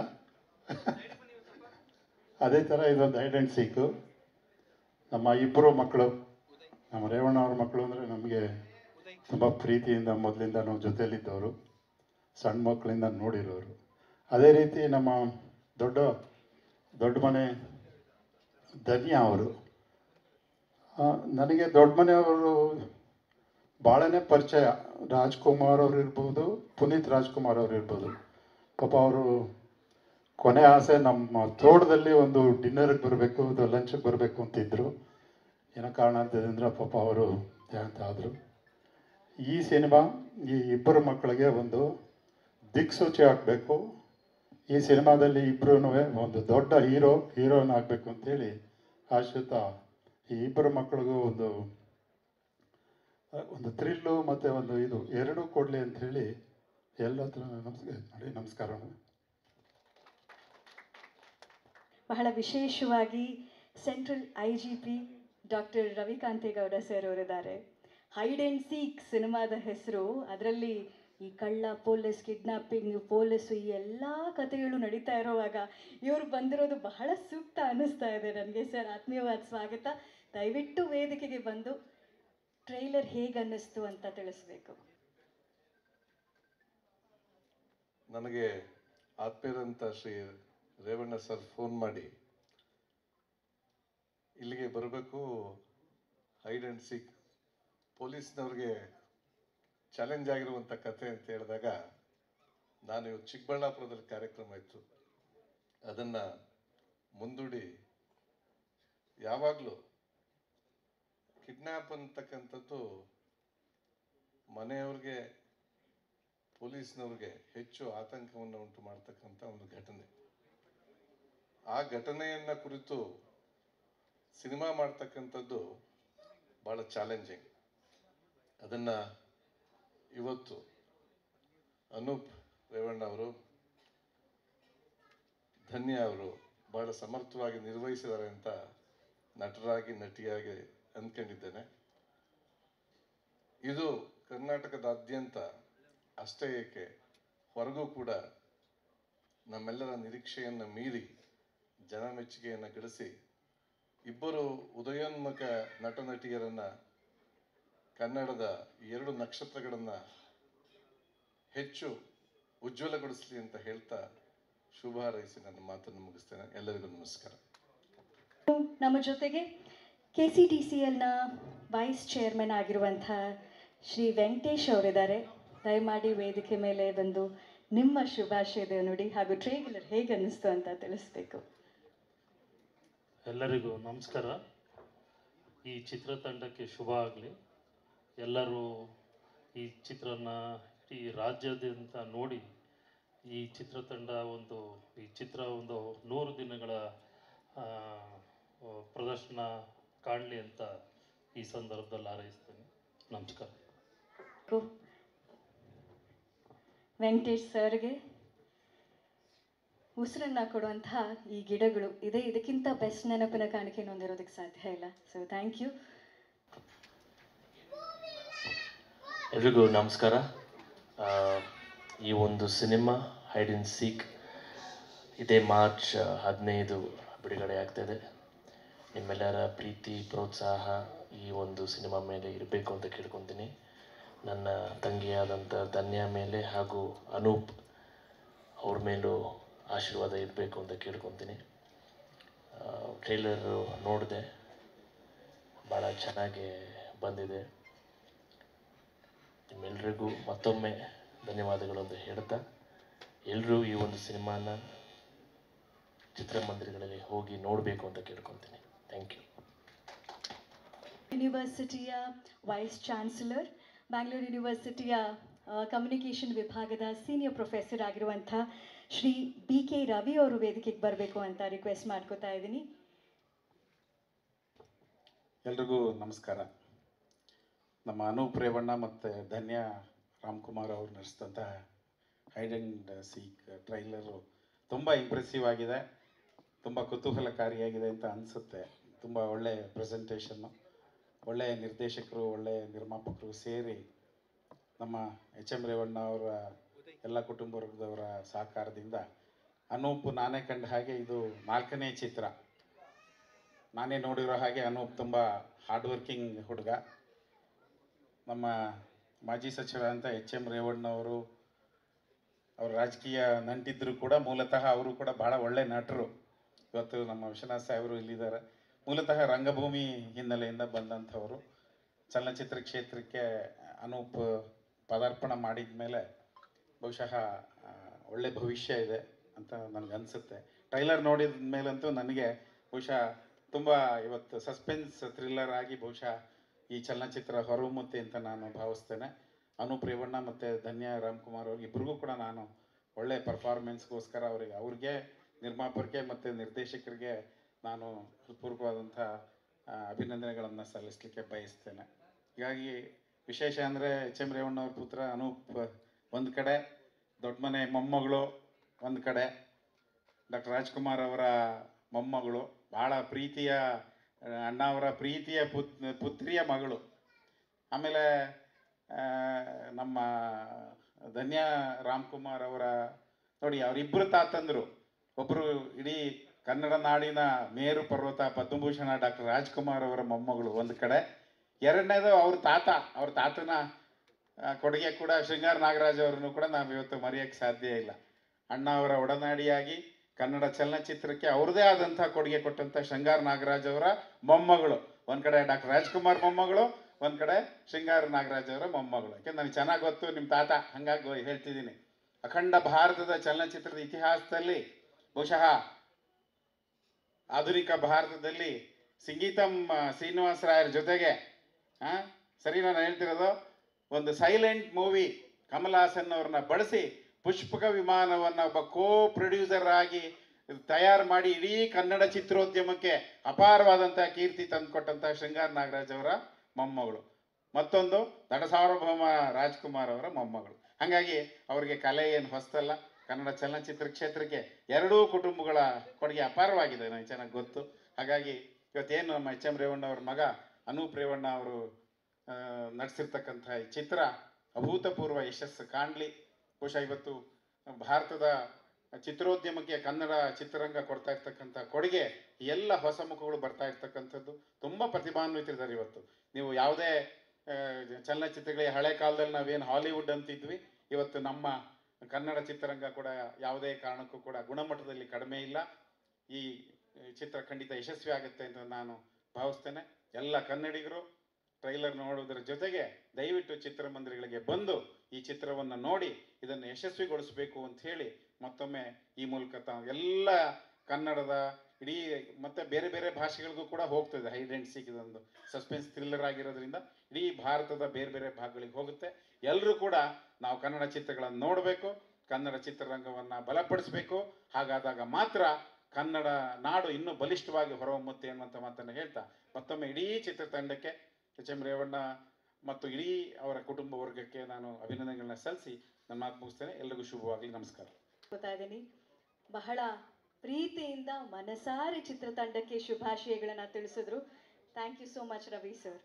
ಅದೇ ಥರ ಇದೊಂದು ಹೈಡ್ ಆ್ಯಂಡ್ ಸೀಕು ನಮ್ಮ ಇಬ್ಬರು ಮಕ್ಕಳು ನಮ್ಮ ರೇವಣ್ಣ ಅವ್ರ ಮಕ್ಕಳು ಅಂದರೆ ನಮಗೆ ತುಂಬ ಪ್ರೀತಿಯಿಂದ ಮೊದಲಿಂದ ನಾವು ಜೊತೆಯಲ್ಲಿದ್ದವರು ಸಣ್ಣ ಮಕ್ಕಳಿಂದ ನೋಡಿರೋರು ಅದೇ ರೀತಿ ನಮ್ಮ ದೊಡ್ಡ ದೊಡ್ಡ ಮನೆ ಧನ್ಯ ಅವರು ಆ, ನನಗೆ ದೊಡ್ಡ ಮನೆಯವರು ಭಾಳನೇ ಪರಿಚಯ ರಾಜ್ಕುಮಾರ್ ಅವ್ರು ಇರ್ಬೋದು ಪುನೀತ್ ರಾಜ್ಕುಮಾರ್ ಅವ್ರು ಇರ್ಬೋದು ಪಾಪ ಅವರು ಕೊನೆ ಆಸೆ ನಮ್ಮ ತೋಟದಲ್ಲಿ ಒಂದು ಡಿನ್ನರ್ಗೆ ಬರಬೇಕು ಒಂದು ಲಂಚ್ಗೆ ಬರಬೇಕು ಅಂತಿದ್ರು ಏನೋ ಕಾರಣಾಂತರದಿಂದ ಪಾಪ ಅವರು ದೇಹಾಂತ ಆದರು ಈ ಸಿನಿಮಾ ಈ ಇಬ್ಬರು ಮಕ್ಕಳಿಗೆ ಒಂದು ದಿಕ್ಸೂಚಿ ಆಗಬೇಕು ಈ ಸಿನಿಮಾದಲ್ಲಿ ಇಬ್ಬರೂ ಒಂದು ದೊಡ್ಡ ಹೀರೋ ಹೀರೋನ್ ಆಗಬೇಕು ಅಂತೇಳಿ ಆಶ್ರಿತ ಈ ಇಬ್ಬರು ಮಕ್ಕಳಿಗೂ ಒಂದು ಆ, ಒಂದು ಥ್ರಿಲ್ಲು ಮತ್ತು ಒಂದು ಇದು ಎರಡೂ ಕೊಡಲಿ ಅಂಥೇಳಿ ಎಲ್ಲ ಹತ್ರ ನಮಸ್ಕಾರ ನೋಡಿ ನಮಸ್ಕಾರ ಬಹಳ ವಿಶೇಷವಾಗಿ central I G P doctor Ravikanthegowda sir ಅವರಿದ್ದಾರೆ ಹೈಡ್ ಆ್ಯಂಡ್ ಸೀಕ್ ಸಿನಿಮಾದ ಹೆಸರು ಅದರಲ್ಲಿ ಈ ಕಳ್ಳ ಪೊಲೀಸ್ ಕಿಡ್ನಾಪಿಂಗ್ ಪೊಲೀಸು ಈ ಎಲ್ಲ ಕಥೆಗಳು ನಡೀತಾ ಇರೋವಾಗ ಇವರು ಬಂದಿರೋದು ಬಹಳ ಸೂಕ್ತ ಅನ್ನಿಸ್ತಾ ಇದೆ ನನಗೆ ಸರ್ ಆತ್ಮೀಯವಾದ ಸ್ವಾಗತ ದಯವಿಟ್ಟು ವೇದಿಕೆಗೆ ಬಂದು ಟ್ರೈಲರ್ ಹೇಗೆ ಅನ್ನಿಸ್ತು ಅಂತ ತಿಳಿಸ್ಬೇಕು ನನಗೆ ಆತ್ಮೀಯರಂಥ ಶ್ರೀ ರೇವಣ್ಣ ಸರ್ ಫೋನ್ ಮಾಡಿ ಇಲ್ಲಿಗೆ ಬರಬೇಕು ಹೈಡ್ ಆ್ಯಂಡ್ ಸೀಕ್ ಪೊಲೀಸ್ನವ್ರಿಗೆ ಚಾಲೆಂಜ್ ಆಗಿರುವಂಥ ಕಥೆ ಅಂತ ಹೇಳಿದಾಗ ನಾನು ಇವತ್ತು ಚಿಕ್ಕಬಳ್ಳಾಪುರದಲ್ಲಿ ಕಾರ್ಯಕ್ರಮ ಇತ್ತು ಅದನ್ನು ಮುಂದೂಡಿ ಯಾವಾಗಲೂ ಕಿಡ್ನ್ಯಾಪ್ ಅಂತಕ್ಕಂಥದ್ದು ಮನೆಯವ್ರಿಗೆ ಪೊಲೀಸ್ನವ್ರಿಗೆ ಹೆಚ್ಚು ಆತಂಕವನ್ನು ಉಂಟು ಮಾಡ್ತಕ್ಕಂಥ ಒಂದು ಘಟನೆ ಆ ಘಟನೆಯನ್ನ ಕುರಿತು ಸಿನಿಮಾ ಮಾಡ್ತಕ್ಕಂಥದ್ದು ಭಾಳ ಚಾಲೆಂಜಿಂಗ್ ಅದನ್ನ ಇವತ್ತು ಅನೂಪ್ ರೇವಣ್ಣ ಅವರು ಧನ್ಯ ಅವರು ಬಹಳ ಸಮರ್ಥವಾಗಿ ನಿರ್ವಹಿಸಿದ್ದಾರೆ ಅಂತ ನಟರಾಗಿ ನಟಿಯಾಗಿ ಅಂದ್ಕೊಂಡಿದ್ದೇನೆ ಇದು ಕರ್ನಾಟಕದಾದ್ಯಂತ ಅಷ್ಟೇ ಏಕೆ ಹೊರಗೂ ಕೂಡ ನಮ್ಮೆಲ್ಲರ ನಿರೀಕ್ಷೆಯನ್ನು ಮೀರಿ ಜನ ಮೆಚ್ಚುಗೆಯನ್ನು ಗಳಿಸಿ ಇಬ್ಬರು ಉದಯೋನ್ಮುಖ ನಟ ನಟಿಯರನ್ನು ಕನ್ನಡದ ಎರಡು ನಕ್ಷತ್ರಗಳನ್ನು ಹೆಚ್ಚು ಉಜ್ವಲಗೊಳಿಸಲಿ ಅಂತ ಹೇಳ್ತಾ ಶುಭ ಹಾರೈಸಿ ನನ್ನ ಮಾತನ್ನು ಮುಗಿಸ್ತೇನೆ ಎಲ್ಲರಿಗೂ ನಮಸ್ಕಾರ ನಮ್ಮ ಜೊತೆಗೆ ಕೆ ಸಿ ಟಿ ಸಿ ಎಲ್ನ ವೈಸ್ ಚೇರ್ಮನ್ ಆಗಿರುವಂಥ ಶ್ರೀ ವೆಂಕಟೇಶ್ ಅವರಿದ್ದಾರೆ ದಯಮಾಡಿ ವೇದಿಕೆ ಮೇಲೆ ಬಂದು ನಿಮ್ಮ ಶುಭಾಶಯದ ನುಡಿ ಹಾಗೂ ಟ್ರೇಲರ್ ಹೇಗೆ ಅನ್ನಿಸ್ತು ಅಂತ ತಿಳಿಸ್ಬೇಕು ಎಲ್ಲರಿಗೂ ನಮಸ್ಕಾರ ಈ ಚಿತ್ರತಂಡಕ್ಕೆ ಶುಭ ಆಗಲಿ ಎಲ್ಲರೂ ಈ ಚಿತ್ರನ ಈ ರಾಜ್ಯಾದ್ಯಂತ ನೋಡಿ ಈ ಚಿತ್ರತಂಡ ಒಂದು ಈ ಚಿತ್ರ ಒಂದು ನೂರು ದಿನಗಳ ಆ, ಪ್ರದರ್ಶನ ಕಾಣಲಿ ಅಂತ ಈ ಸಂದರ್ಭದಲ್ಲಿ ಹಾರೈಸ್ತೇನೆ ನಮಸ್ಕಾರ ವೆಂಕಟೇಶ್ ಸರ್ಗೆ ಉಸಿರನ್ನ ಕೊಡುವಂತಹ ಈ ಗಿಡಗಳು ಇದೇ ಇದಕ್ಕಿಂತ ಬೆಸ್ಟ್ ನೆನಪಿನ ಕಾಣಿಕೆ ಹೊಂದಿರೋದಕ್ಕೆ ಸಾಧ್ಯ ಇಲ್ಲ ಸೊ ಥ್ಯಾಂಕ್ ಯು ಎಲ್ರಿಗೂ ನಮಸ್ಕಾರ ಆ, ಈ ಒಂದು ಸಿನಿಮಾ ಹೈಡ್ ಇನ್ ಸೀಕ್ ಇದೇ ಮಾರ್ಚ್ ಹದಿನೈದು ಬಿಡುಗಡೆ ಆಗ್ತಾಯಿದೆ ನಿಮ್ಮೆಲ್ಲರ ಪ್ರೀತಿ ಪ್ರೋತ್ಸಾಹ ಈ ಒಂದು ಸಿನಿಮಾ ಮೇಲೆ ಇರಬೇಕು ಅಂತ ಕೇಳ್ಕೊತೀನಿ ನನ್ನ ತಂಗಿಯಾದಂಥ ಧನ್ಯ ಮೇಲೆ ಹಾಗೂ ಅನೂಪ್ ಅವ್ರ ಮೇಲೂ ಆಶೀರ್ವಾದ ಇರಬೇಕು ಅಂತ ಕೇಳ್ಕೊತೀನಿ ಟ್ರೈಲರು ನೋಡಿದೆ ಭಾಳ ಚೆನ್ನಾಗಿ ಬಂದಿದೆ ನಿಮ್ಮೆಲ್ರಿಗೂ ಮತ್ತೊಮ್ಮೆ ಧನ್ಯವಾದಗಳು ಅಂತ ಹೇಳ್ತಾ ಎಲ್ಲರೂ ಈ ಒಂದು ಸಿನಿಮಾನ ಚಿತ್ರಮಂದಿರಗಳಲ್ಲಿ ಹೋಗಿ ನೋಡಬೇಕು ಅಂತ ಕೇಳ್ಕೊತೀನಿ ಥ್ಯಾಂಕ್ ಯು ಯೂನಿವರ್ಸಿಟಿಯ ವೈಸ್ ಚಾನ್ಸಲರ್ ಬ್ಯಾಂಗ್ಳೂರು ಯೂನಿವರ್ಸಿಟಿಯ ಕಮ್ಯುನಿಕೇಷನ್ ವಿಭಾಗದ ಸೀನಿಯರ್ ಪ್ರೊಫೆಸರ್ ಆಗಿರುವಂಥ ಶ್ರೀ ಬಿ ಕೆ ರವಿ ಅವರು ವೇದಿಕೆಗೆ ಬರಬೇಕು ಅಂತ ರಿಕ್ವೆಸ್ಟ್ ಮಾಡ್ಕೋತಾ ಇದ್ದೀನಿ ಎಲ್ರಿಗೂ ನಮಸ್ಕಾರ ನಮ್ಮ ಅನೂಪ್ ರೇವಣ್ಣ ಮತ್ತು ಧನ್ಯ ರಾಮ್ಕುಮಾರ್ ಅವರು ನಡೆಸಿದಂಥ ಹೈಡ್ ಆ್ಯಂಡ್ ಸೀಕ್ ಟ್ರೈಲರು ತುಂಬ ಇಂಪ್ರೆಸಿವ್ ಆಗಿದೆ ತುಂಬ ಕುತೂಹಲಕಾರಿಯಾಗಿದೆ ಅಂತ ಅನಿಸುತ್ತೆ ತುಂಬ ಒಳ್ಳೆಯ ಪ್ರೆಸೆಂಟೇಷನ್ನು ಒಳ್ಳೆಯ ನಿರ್ದೇಶಕರು ಒಳ್ಳೆಯ ನಿರ್ಮಾಪಕರು ಸೇರಿ ನಮ್ಮ ಎಚ್ ಎಂ ರೇವಣ್ಣ ಅವರ ಎಲ್ಲ ಕುಟುಂಬ ವರ್ಗದವರ ಸಹಕಾರದಿಂದ ಅನೂಪ್ ನಾನೇ ಕಂಡ ಹಾಗೆ ಇದು ನಾಲ್ಕನೇ ಚಿತ್ರ ನಾನೇ ನೋಡಿರೋ ಹಾಗೆ ಅನೂಪ್ ತುಂಬ ಹಾರ್ಡ್ ವರ್ಕಿಂಗ್ ಹುಡುಗ ನಮ್ಮ ಮಾಜಿ ಸಚಿವರಾದಂಥ ಎಚ್ ಎಂ ರೇವಣ್ಣವರು ಅವರು ರಾಜಕೀಯ ನಂಟಿದ್ರು ಕೂಡ ಮೂಲತಃ ಅವರು ಕೂಡ ಭಾಳ ಒಳ್ಳೆ ನಟರು ಇವತ್ತು ನಮ್ಮ ವಿಶ್ವನಾಥ್ ಸಾಹೇಬರು ಇಲ್ಲಿದ್ದಾರೆ ಮೂಲತಃ ರಂಗಭೂಮಿ ಹಿನ್ನೆಲೆಯಿಂದ ಬಂದಂಥವರು ಚಲನಚಿತ್ರ ಕ್ಷೇತ್ರಕ್ಕೆ ಅನೂಪ್ ಪದಾರ್ಪಣ ಮಾಡಿದ ಮೇಲೆ ಬಹುಶಃ ಆ, ಒಳ್ಳೆ ಭವಿಷ್ಯ ಇದೆ ಅಂತ ನನಗನ್ಸುತ್ತೆ ಟ್ರೈಲರ್ ನೋಡಿದ ಮೇಲಂತೂ ನನಗೆ ಬಹುಶಃ ತುಂಬ ಇವತ್ತು ಸಸ್ಪೆನ್ಸ್ ಥ್ರಿಲ್ಲರ್ ಆಗಿ ಬಹುಶಃ ಈ ಚಲನಚಿತ್ರ ಹೊರಹೊಮ್ಮುತ್ತೆ ಅಂತ ನಾನು ಭಾವಿಸ್ತೇನೆ ಅನೂಪ್ ರೇವಣ್ಣ ಮತ್ತು ಧನ್ಯ ರಾಮ್ಕುಮಾರ್ ಅವ್ರಿಗೆ ಇಬ್ಬರಿಗೂ ಕೂಡ ನಾನು ಒಳ್ಳೆ ಪರ್ಫಾರ್ಮೆನ್ಸ್ಗೋಸ್ಕರ ಅವರಿಗೆ ಅವ್ರಿಗೆ ನಿರ್ಮಾಪಕರಿಗೆ ಮತ್ತು ನಿರ್ದೇಶಕರಿಗೆ ನಾನು ಹೃತ್ಪೂರ್ವಕವಾದಂಥ ಅಭಿನಂದನೆಗಳನ್ನು ಸಲ್ಲಿಸಲಿಕ್ಕೆ ಬಯಸ್ತೇನೆ ಹೀಗಾಗಿ ವಿಶೇಷ ಅಂದರೆ ಎಚ್ ಎಂ ರೇವಣ್ಣ ಅವ್ರ ಪುತ್ರ ಅನೂಪ್ ಒಂದು ಕಡೆ ದೊಡ್ಡ ಮನೆ ಮೊಮ್ಮಗಳು ಒಂದು ಕಡೆ ಡಾಕ್ಟರ್ ರಾಜ್ಕುಮಾರ್ ಅವರ ಮೊಮ್ಮಗಳು ಭಾಳ ಪ್ರೀತಿಯ ಆ, ಅಣ್ಣ ಅವರ ಪ್ರೀತಿಯ ಪುತ್ ಪುತ್ರಿಯ ಮಗಳು ಆಮೇಲೆ ಆ, ನಮ್ಮ ಧನ್ಯ ರಾಮ್ಕುಮಾರ್ ಅವರ ನೋಡಿ ಅವರಿಬ್ಬರು ತಾತಂದರು ಒಬ್ಬರು ಇಡೀ ಕನ್ನಡ ನಾಡಿನ ಮೇರು ಪರ್ವತ ಪದ್ಮಭೂಷಣ ಡಾಕ್ಟರ್ ರಾಜ್ಕುಮಾರ್ ಅವರ ಮೊಮ್ಮಗಳು ಒಂದು ಕಡೆ ಎರಡನೇದು ಅವ್ರ ತಾತ ಅವ್ರ ತಾತನ ಆ, ಕೊಡುಗೆ ಕೂಡ ಶೃಂಗಾರ ನಾಗರಾಜ್ ಅವರನ್ನು ಕೂಡ ನಾವು ಇವತ್ತು ಮರೆಯೋಕ್ಕೆ ಸಾಧ್ಯ ಇಲ್ಲ ಅಣ್ಣ ಅವರ ಒಡನಾಡಿಯಾಗಿ ಕನ್ನಡ ಚಲನಚಿತ್ರಕ್ಕೆ ಅವ್ರದೇ ಆದಂಥ ಕೊಡುಗೆ ಕೊಟ್ಟಂಥ ಶೃಂಗಾರ ನಾಗರಾಜ್ ಅವರ ಮೊಮ್ಮಗಳು ಒಂದು ಕಡೆ ಡಾಕ್ಟರ್ ರಾಜ್ಕುಮಾರ್ ಮೊಮ್ಮಗಳು ಒಂದು ಕಡೆ ಶೃಂಗಾರ ನಾಗರಾಜ್ ಅವರ ಮೊಮ್ಮಗಳು ಯಾಕೆಂದ್ರೆ ನನಗೆ ಚೆನ್ನಾಗಿ ಗೊತ್ತು ನಿಮ್ಮ ತಾತ ಹಂಗಾಗಿ ಹೇಳ್ತಿದ್ದೀನಿ ಅಖಂಡ ಭಾರತದ ಚಲನಚಿತ್ರದ ಇತಿಹಾಸದಲ್ಲಿ ಬಹುಶಃ ಆಧುನಿಕ ಭಾರತದಲ್ಲಿ ಸಂಗೀತಂ ಆ, ಶ್ರೀನಿವಾಸ ರಾಯರ ಜೊತೆಗೆ ಆ, ಸರಿ ನಾನು ಹೇಳ್ತಿರೋದು ಒಂದು ಸೈಲೆಂಟ್ ಮೂವಿ ಕಮಲ್ ಹಾಸನ್ ಅವ್ರನ್ನ ಬಳಸಿ ಪುಷ್ಪಕ ವಿಮಾನವನ್ನು ಒಬ್ಬ ಕೋ ಪ್ರೊಡ್ಯೂಸರ್ ಆಗಿ ತಯಾರು ಮಾಡಿ ಇಡೀ ಕನ್ನಡ ಚಿತ್ರೋದ್ಯಮಕ್ಕೆ ಅಪಾರವಾದಂಥ ಕೀರ್ತಿ ತಂದುಕೊಟ್ಟಂಥ ಶೃಂಗಾರ್ ನಾಗರಾಜ್ ಅವರ ಮೊಮ್ಮಗಳು ಮತ್ತೊಂದು ನಟ ಸಾರ್ವಭೌಮ ರಾಜ್ಕುಮಾರ್ ಅವರ ಮೊಮ್ಮಗಳು ಹಾಗಾಗಿ ಅವರಿಗೆ ಕಲೆ ಏನು ಹೊಸ್ತಲ್ಲ ಕನ್ನಡ ಚಲನಚಿತ್ರ ಕ್ಷೇತ್ರಕ್ಕೆ ಎರಡೂ ಕುಟುಂಬಗಳ ಕೊಡುಗೆ ಅಪಾರವಾಗಿದೆ ನನಗೆ ಚೆನ್ನಾಗಿ ಗೊತ್ತು ಹಾಗಾಗಿ ಇವತ್ತೇನು ನಮ್ಮ ಎಚ್ ಎಂ ರೇವಣ್ಣ ಅವ್ರ ಮಗ ಅನೂಪ್ ರೇವಣ್ಣ ಅವರು ನಡೆಸಿರ್ತಕ್ಕಂಥ ಈ ಚಿತ್ರ ಅಭೂತಪೂರ್ವ ಯಶಸ್ಸು ಕಾಣಲಿ ಬಹುಶಃ ಇವತ್ತು ಭಾರತದ ಚಿತ್ರೋದ್ಯಮಕ್ಕೆ ಕನ್ನಡ ಚಿತ್ರರಂಗ ಕೊಡ್ತಾ ಇರ್ತಕ್ಕಂಥ ಕೊಡುಗೆ ಎಲ್ಲ ಹೊಸ ಮುಖಗಳು ಬರ್ತಾ ಇರ್ತಕ್ಕಂಥದ್ದು ತುಂಬ ಪ್ರತಿಭಾನ್ವಿತರಿದ್ದಾರೆ ಇವತ್ತು ನೀವು ಯಾವುದೇ ಆ, ಚಲನಚಿತ್ರಗಳಿಗೆ ಹಳೆ ಕಾಲದಲ್ಲಿ ನಾವೇನು ಹಾಲಿವುಡ್ ಅಂತಿದ್ವಿ ಇವತ್ತು ನಮ್ಮ ಕನ್ನಡ ಚಿತ್ರರಂಗ ಕೂಡ ಯಾವುದೇ ಕಾರಣಕ್ಕೂ ಕೂಡ ಗುಣಮಟ್ಟದಲ್ಲಿ ಕಡಿಮೆ ಇಲ್ಲ ಈ ಚಿತ್ರ ಖಂಡಿತ ಯಶಸ್ವಿ ಆಗುತ್ತೆ ಅಂತ ನಾನು ಭಾವಿಸ್ತೇನೆ ಎಲ್ಲ ಕನ್ನಡಿಗರು ಟ್ರೈಲರ್ ನೋಡೋದ್ರ ಜೊತೆಗೆ ದಯವಿಟ್ಟು ಚಿತ್ರಮಂದಿರಗಳಿಗೆ ಬಂದು ಈ ಚಿತ್ರವನ್ನು ನೋಡಿ ಇದನ್ನು ಯಶಸ್ವಿಗೊಳಿಸಬೇಕು ಅಂತ ಹೇಳಿ ಮತ್ತೊಮ್ಮೆ ಈ ಮೂಲಕ ತಾವು ಎಲ್ಲ ಕನ್ನಡದ ಇಡೀ ಮತ್ತೆ ಬೇರೆ ಬೇರೆ ಭಾಷೆಗಳಿಗೂ ಕೂಡ ಹೋಗ್ತದೆ ಹೈಡ್ ಆ್ಯಂಡ್ ಸೀಕ್ ಇದೊಂದು ಸಸ್ಪೆನ್ಸ್ ಥ್ರಿಲ್ಲರ್ ಆಗಿರೋದ್ರಿಂದ ಇಡೀ ಭಾರತದ ಬೇರೆ ಬೇರೆ ಭಾಗಗಳಿಗೆ ಹೋಗುತ್ತೆ ಎಲ್ಲರೂ ಕೂಡ ನಾವು ಕನ್ನಡ ಚಿತ್ರಗಳನ್ನು ನೋಡಬೇಕು ಕನ್ನಡ ಚಿತ್ರರಂಗವನ್ನು ಬಲಪಡಿಸಬೇಕು ಹಾಗಾದಾಗ ಮಾತ್ರ ಕನ್ನಡ ನಾಡು ಇನ್ನೂ ಬಲಿಷ್ಠವಾಗಿ ಹೊರಹೊಮ್ಮುತ್ತೆ ಅನ್ನುವಂಥ ಮಾತನ್ನು ಹೇಳ್ತಾ ಮತ್ತೊಮ್ಮೆ ಇಡೀ ಚಿತ್ರತಂಡಕ್ಕೆ ಎಚ್ ಎಂ ರೇವಣ್ಣ ಮತ್ತು ಇಡೀ ಅವರ ಕುಟುಂಬ ವರ್ಗಕ್ಕೆ ನಾನು ಅಭಿನಂದನೆಗಳನ್ನ ಸಲ್ಲಿಸಿ ನನ್ನ ಮಾತು ಮುಗಿಸ್ತೇನೆ ಎಲ್ರಿಗೂ ಶುಭವಾಗಲಿ ನಮಸ್ಕಾರ ಗೊತ್ತಾ ಇದ್ದೀನಿ ಬಹಳ ಪ್ರೀತಿಯಿಂದ ಮನಸಾರೆ ಚಿತ್ರತಂಡಕ್ಕೆ ಶುಭಾಶಯಗಳನ್ನ ತಿಳಿಸಿದ್ರು thank you so much Ravi sir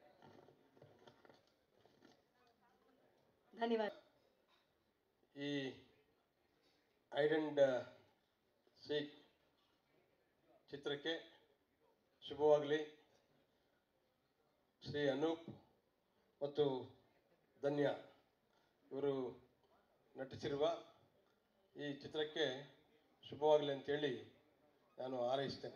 ಧನ್ಯವಾದ ಈ ಐಡ್ ಅಂಡ್ ಸೀಕ್ ಚಿತ್ರಕ್ಕೆ ಶುಭವಾಗಲಿ ಶ್ರೀ ಅನೂಪ್ ಮತ್ತು ಧನ್ಯ ಇವರು ನಟಿಸಿರುವ ಈ ಚಿತ್ರಕ್ಕೆ ಶುಭವಾಗಲಿ ಅಂತೇಳಿ ನಾನು ಹಾರೈಸ್ತೇನೆ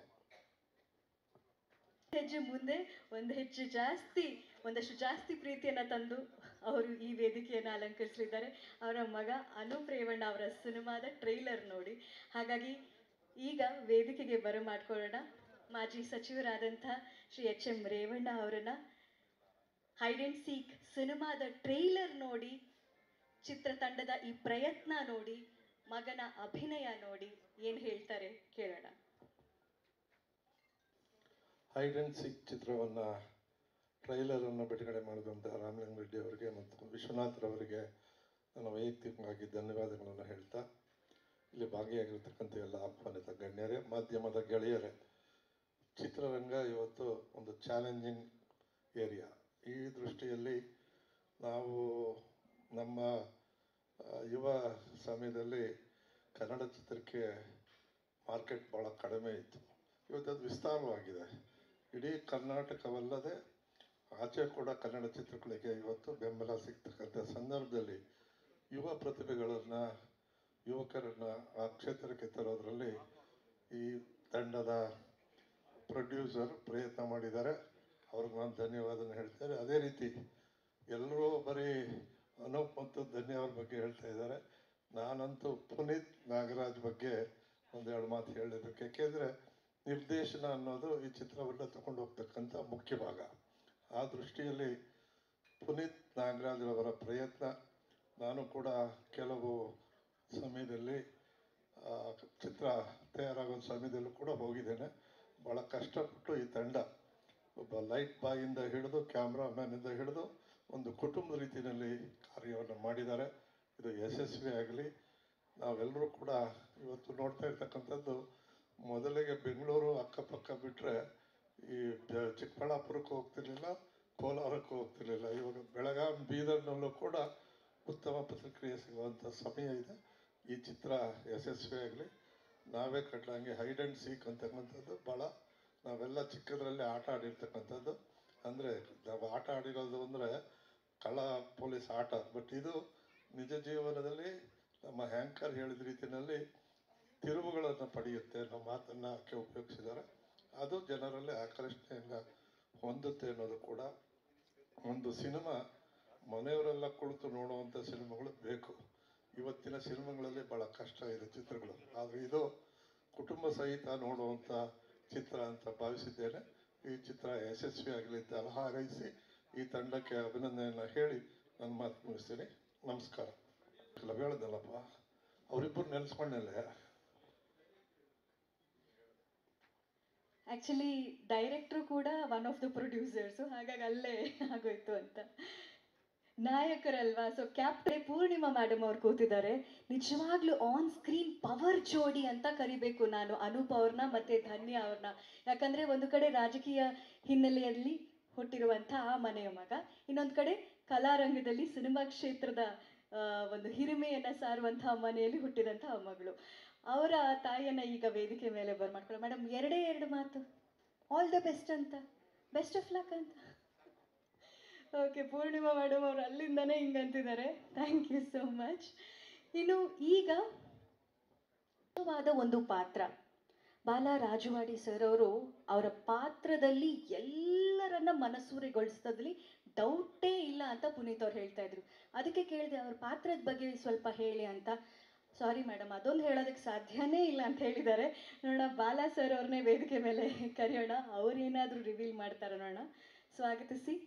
ಹೆಜ್ಜೆ ಮುಂದೆ ಒಂದು ಹೆಚ್ಚು ಜಾಸ್ತಿ ಒಂದಷ್ಟು ಜಾಸ್ತಿ ಪ್ರೀತಿಯನ್ನ ತಂದು ಅವರು ಈ ವೇದಿಕೆಯನ್ನು ಅಲಂಕರಿಸಲಿದ್ದಾರೆ ಅವರ ಮಗ ಅನೂಪ್ ರೇವಣ್ಣ ಅವರ ಸಿನಿಮಾದ ಟ್ರೈಲರ್ ನೋಡಿ ಹಾಗಾಗಿ ಈಗ ವೇದಿಕೆಗೆ ಬರ ಮಾಡ್ಕೊಳ್ಳೋಣ ಮಾಜಿ ಸಚಿವರಾದಂಥ ಶ್ರೀ ಎಚ್ ಎಂ ರೇವಣ್ಣ ಅವರನ್ನ ಹೈಡ್ ಅಂಡ್ ಸೀಕ್ ಸಿನಿಮಾದ ಟ್ರೈಲರ್ ನೋಡಿ ಚಿತ್ರತಂಡದ ಈ ಪ್ರಯತ್ನ ನೋಡಿ ಮಗನ ಅಭಿನಯ ನೋಡಿ ಏನು ಹೇಳ್ತಾರೆ ಕೇಳೋಣ ಹೈಡ್ ಆ್ಯಂಡ್ ಸಿಕ್ ಚಿತ್ರವನ್ನು ಟ್ರೈಲರನ್ನು ಬಿಡುಗಡೆ ಮಾಡಿದಂಥ ರಾಮಲಿಂಗ ರೆಡ್ಡಿ ಅವರಿಗೆ ಮತ್ತು ವಿಶ್ವನಾಥ್ರವರಿಗೆ ನನ್ನ ವೈಯಕ್ತಿಕವಾಗಿ ಧನ್ಯವಾದಗಳನ್ನು ಹೇಳ್ತಾ ಇಲ್ಲಿ ಭಾಗಿಯಾಗಿರ್ತಕ್ಕಂಥ ಎಲ್ಲ ಆಹ್ವಾನಿತ ಗಣ್ಯರೇ ಮಾಧ್ಯಮದ ಗೆಳೆಯರೇ ಚಿತ್ರರಂಗ ಇವತ್ತು ಒಂದು ಚಾಲೆಂಜಿಂಗ್ ಏರಿಯಾ ಈ ದೃಷ್ಟಿಯಲ್ಲಿ ನಾವು ನಮ್ಮ ಆ, ಯುವ ಸಮಯದಲ್ಲಿ ಕನ್ನಡ ಚಿತ್ರಕ್ಕೆ ಮಾರ್ಕೆಟ್ ಭಾಳ ಕಡಿಮೆ ಇತ್ತು ಇವತ್ತು ಅದು ವಿಸ್ತಾರವಾಗಿದೆ ಇಡೀ ಕರ್ನಾಟಕವಲ್ಲದೆ ಆಚೆ ಕೂಡ ಕನ್ನಡ ಚಿತ್ರಗಳಿಗೆ ಇವತ್ತು ಬೆಂಬಲ ಸಿಗ್ತಕ್ಕಂಥ ಸಂದರ್ಭದಲ್ಲಿ ಯುವ ಪ್ರತಿಭೆಗಳನ್ನು ಯುವಕರನ್ನು ಆ ಕ್ಷೇತ್ರಕ್ಕೆ ತರೋದ್ರಲ್ಲಿ ಈ ತಂಡದ ಪ್ರೊಡ್ಯೂಸರ್ ಪ್ರಯತ್ನ ಮಾಡಿದ್ದಾರೆ ಅವ್ರಿಗೆ ನಾನು ಧನ್ಯವಾದನ ಹೇಳ್ತೇನೆ ಅದೇ ರೀತಿ ಎಲ್ಲರೂ ಬರೀ ಅನೂಪ್ ಮತ್ತು ಧನ್ಯ ಅವ್ರ ಬಗ್ಗೆ ಹೇಳ್ತಾ ಇದ್ದಾರೆ ನಾನಂತೂ ಪುನೀತ್ ನಾಗರಾಜ್ ಬಗ್ಗೆ ಒಂದೆರಡು ಮಾತು ಹೇಳಬೇಕು ಯಾಕೆಂದರೆ ನಿರ್ದೇಶನ ಅನ್ನೋದು ಈ ಚಿತ್ರವನ್ನು ತಗೊಂಡು ಹೋಗ್ತಕ್ಕಂಥ ಮುಖ್ಯ ಭಾಗ ಆ ದೃಷ್ಟಿಯಲ್ಲಿ ಪುನೀತ್ ನಾಗರಾಜ್ರವರ ಪ್ರಯತ್ನ ನಾನು ಕೂಡ ಕೆಲವು ಸಮಯದಲ್ಲಿ ಆ, ಚಿತ್ರ ತಯಾರಾಗೋ ಸಮಯದಲ್ಲೂ ಕೂಡ ಹೋಗಿದ್ದೇನೆ ಭಾಳ ಕಷ್ಟಪಟ್ಟು ಈ ತಂಡ ಒಬ್ಬ ಲೈಟ್ ಬಾಯಿಂದ ಹಿಡಿದು ಕ್ಯಾಮ್ರಾಮ್ಯಾನಿಂದ ಹಿಡಿದು ಒಂದು ಕುಟುಂಬದ ರೀತಿಯಲ್ಲಿ ಕಾರ್ಯವನ್ನು ಮಾಡಿದ್ದಾರೆ ಇದು ಯಶಸ್ವಿ ಆಗಲಿ ನಾವೆಲ್ಲರೂ ಕೂಡ ಇವತ್ತು ನೋಡ್ತಾ ಇರ್ತಕ್ಕಂಥದ್ದು ಮೊದಲಿಗೆ ಬೆಂಗಳೂರು ಅಕ್ಕಪಕ್ಕ ಬಿಟ್ಟರೆ ಈ ಬ- ಚಿಕ್ಕಬಳ್ಳಾಪುರಕ್ಕೆ ಹೋಗ್ತಿರ್ಲಿಲ್ಲ ಕೋಲಾರಕ್ಕೆ ಹೋಗ್ತಿರ್ಲಿಲ್ಲ ಇವಾಗ ಬೆಳಗಾಂ ಬೀದರ್ನಲ್ಲೂ ಕೂಡ ಉತ್ತಮ ಪ್ರತಿಕ್ರಿಯೆ ಸಿಗುವಂಥ ಸಮಯ ಇದೆ ಈ ಚಿತ್ರ ಯಶಸ್ವಿಯಾಗಲಿ ನಾವೇ ಕಟ್ಲಂಗೆ ಹೈಡ್ ಆ್ಯಂಡ್ ಸೀಕ್ ಅಂತಕ್ಕಂಥದ್ದು ಭಾಳ ನಾವೆಲ್ಲ ಚಿಕ್ಕದ್ರಲ್ಲಿ ಆಟ ಆಡಿರ್ತಕ್ಕಂಥದ್ದು ಅಂದರೆ ನಾವು ಆಟ ಆಡಿರೋದು ಅಂದರೆ ಕಳ್ಳ ಪೊಲೀಸ್ ಆಟ ಬಟ್ ಇದು ನಿಜ ಜೀವನದಲ್ಲಿ ನಮ್ಮ ಹ್ಯಾಂಕರ್ ಹೇಳಿದ ರೀತಿಯಲ್ಲಿ ತಿರುವುಗಳನ್ನು ಪಡೆಯುತ್ತೆ ಅನ್ನೋ ಮಾತನ್ನು ಆಕೆ ಉಪಯೋಗಿಸಿದ್ದಾರೆ ಅದು ಜನರಲ್ಲಿ ಆಕರ್ಷಣೆಯನ್ನು ಹೊಂದುತ್ತೆ ಅನ್ನೋದು ಕೂಡ ಒಂದು ಸಿನಿಮಾ ಮನೆಯವರೆಲ್ಲ ಕುಳಿತು ನೋಡುವಂಥ ಸಿನಿಮಾಗಳು ಬೇಕು ಇವತ್ತಿನ ಸಿನಿಮಾಗಳಲ್ಲಿ ಭಾಳ ಕಷ್ಟ ಇದೆ ಚಿತ್ರಗಳು ಆದರೆ ಇದು ಕುಟುಂಬ ಸಹಿತ ನೋಡುವಂಥ ಚಿತ್ರ ಅಂತ ಭಾವಿಸಿದ್ದೇನೆ ಈ ಚಿತ್ರ ಯಶಸ್ವಿಯಾಗಲಿ ಅಂತ ಹಾರೈಸಿ ಈ ತಂಡಕ್ಕೆ ಅಭಿನಂದನೆಯನ್ನು ಹೇಳಿ ನನ್ನ ಮಾತು ಮುಗಿಸ್ತೀನಿ ನಮಸ್ಕಾರ ಇಲ್ಲ ಹೇಳ್ದಲ್ಲಪ್ಪ ಅವರಿಬ್ಬರು ನೆನೆಸ್ಕೊಂಡಲ್ಲೇ ಆ್ಯಕ್ಚುಲಿ ಡೈರೆಕ್ಟ್ರು ಕೂಡ ಒನ್ ಆಫ್ ದ ಪ್ರೊಡ್ಯೂಸರ್ಸು ಹಾಗಾಗಿ ಅಲ್ಲೇ ಆಗೋಯ್ತು ಅಂತ ನಾಯಕರಲ್ವಾ ಸೊ ಕ್ಯಾಪ್ಟನ್ ಪೂರ್ಣಿಮಾ ಮೇಡಮ್ ಅವ್ರು ಕೂತಿದ್ದಾರೆ ನಿಜವಾಗ್ಲೂ ಆನ್ ಸ್ಕ್ರೀನ್ ಪವರ್ ಜೋಡಿ ಅಂತ ಕರಿಬೇಕು ನಾನು ಅನೂಪ್ ಅವ್ರನ್ನ ಮತ್ತೆ ಧನ್ಯ ಅವ್ರನ್ನ ಯಾಕಂದ್ರೆ ಒಂದು ಕಡೆ ರಾಜಕೀಯ ಹಿನ್ನೆಲೆಯಲ್ಲಿ ಹುಟ್ಟಿರುವಂಥ ಆ ಮನೆಯ ಮಗ ಇನ್ನೊಂದು ಕಡೆ ಕಲಾರಂಗದಲ್ಲಿ ಸಿನಿಮಾ ಕ್ಷೇತ್ರದ ಆ, ಒಂದು ಹಿರಿಮೆಯನ್ನ ಸಾರುವಂತಹ ಮನೆಯಲ್ಲಿ ಹುಟ್ಟಿದಂತಹ ಮಗಳು ಅವರ ತಾಯಿಯನ್ನ ಈಗ ವೇದಿಕೆ ಮೇಲೆ ಬರ್ಮಾಡ್ಕೊಳ್ಳೋ ಮೇಡಮ್ ಎರಡೇ ಎರಡು ಮಾತು ಆಲ್ ದ ಬೆಸ್ಟ್ ಅಂತ ಬೆಸ್ಟ್ ಆಫ್ ಲಕ್ ಅಂತ ಓಕೆ ಪೂರ್ಣಿಮಾ ಮೇಡಮ್ ಅವರು ಅಲ್ಲಿಂದನೇ ಹಿಂಗಂತಿದ್ದಾರೆ ಥ್ಯಾಂಕ್ ಯು ಸೋ ಮಚ್ ಇನ್ನು ಈಗ ವಾದ ಒಂದು ಪಾತ್ರ ಬಾಲ ರಾಜವಾಡಿ ಸರ್ ಅವರು ಅವರ ಪಾತ್ರದಲ್ಲಿ ಎಲ್ಲರನ್ನ ಮನಸೂರೆಗೊಳಿಸೋದ್ರಲ್ಲಿ ಡೌಟೇ ಇಲ್ಲ ಅಂತ ಪುನೀತ್ ಅವ್ರು ಹೇಳ್ತಾ ಇದ್ರು ಅದಕ್ಕೆ ಕೇಳಿದೆ ಅವ್ರ ಪಾತ್ರದ ಬಗ್ಗೆ ಸ್ವಲ್ಪ ಹೇಳಿ ಅಂತ ಸಾರಿ ಮೇಡಮ್ ಅದೊಂದು ಹೇಳೋದಕ್ಕೆ ಸಾಧ್ಯನೇ ಇಲ್ಲ ಅಂತ ಹೇಳಿದ್ದಾರೆ ನೋಡೋಣ ಬಾಲಾ ಸರ್ ಅವ್ರನ್ನೇ ವೇದಿಕೆ ಮೇಲೆ ಕರೆಯೋಣ ಅವ್ರೇನಾದರೂ ರಿವೀಲ್ ಮಾಡ್ತಾರ ನೋಡೋಣ ಸ್ವಾಗತಿಸಿ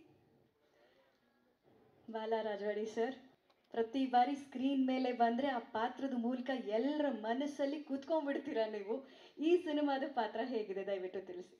ಬಾಲಾ ರಾಜವಾಡಿ ಸರ್ ಪ್ರತಿ ಬಾರಿ ಸ್ಕ್ರೀನ್ ಮೇಲೆ ಬಂದ್ರೆ ಆ ಪಾತ್ರದ ಮೂಲಕ ಎಲ್ಲರ ಮನಸ್ಸಲ್ಲಿ ಕೂತ್ಕೊಂಡ್ಬಿಡ್ತೀರಾ ನೀವು ಈ ಸಿನಿಮಾದ ಪಾತ್ರ ಹೇಗಿದೆ ದಯವಿಟ್ಟು ತಿಳಿಸಿ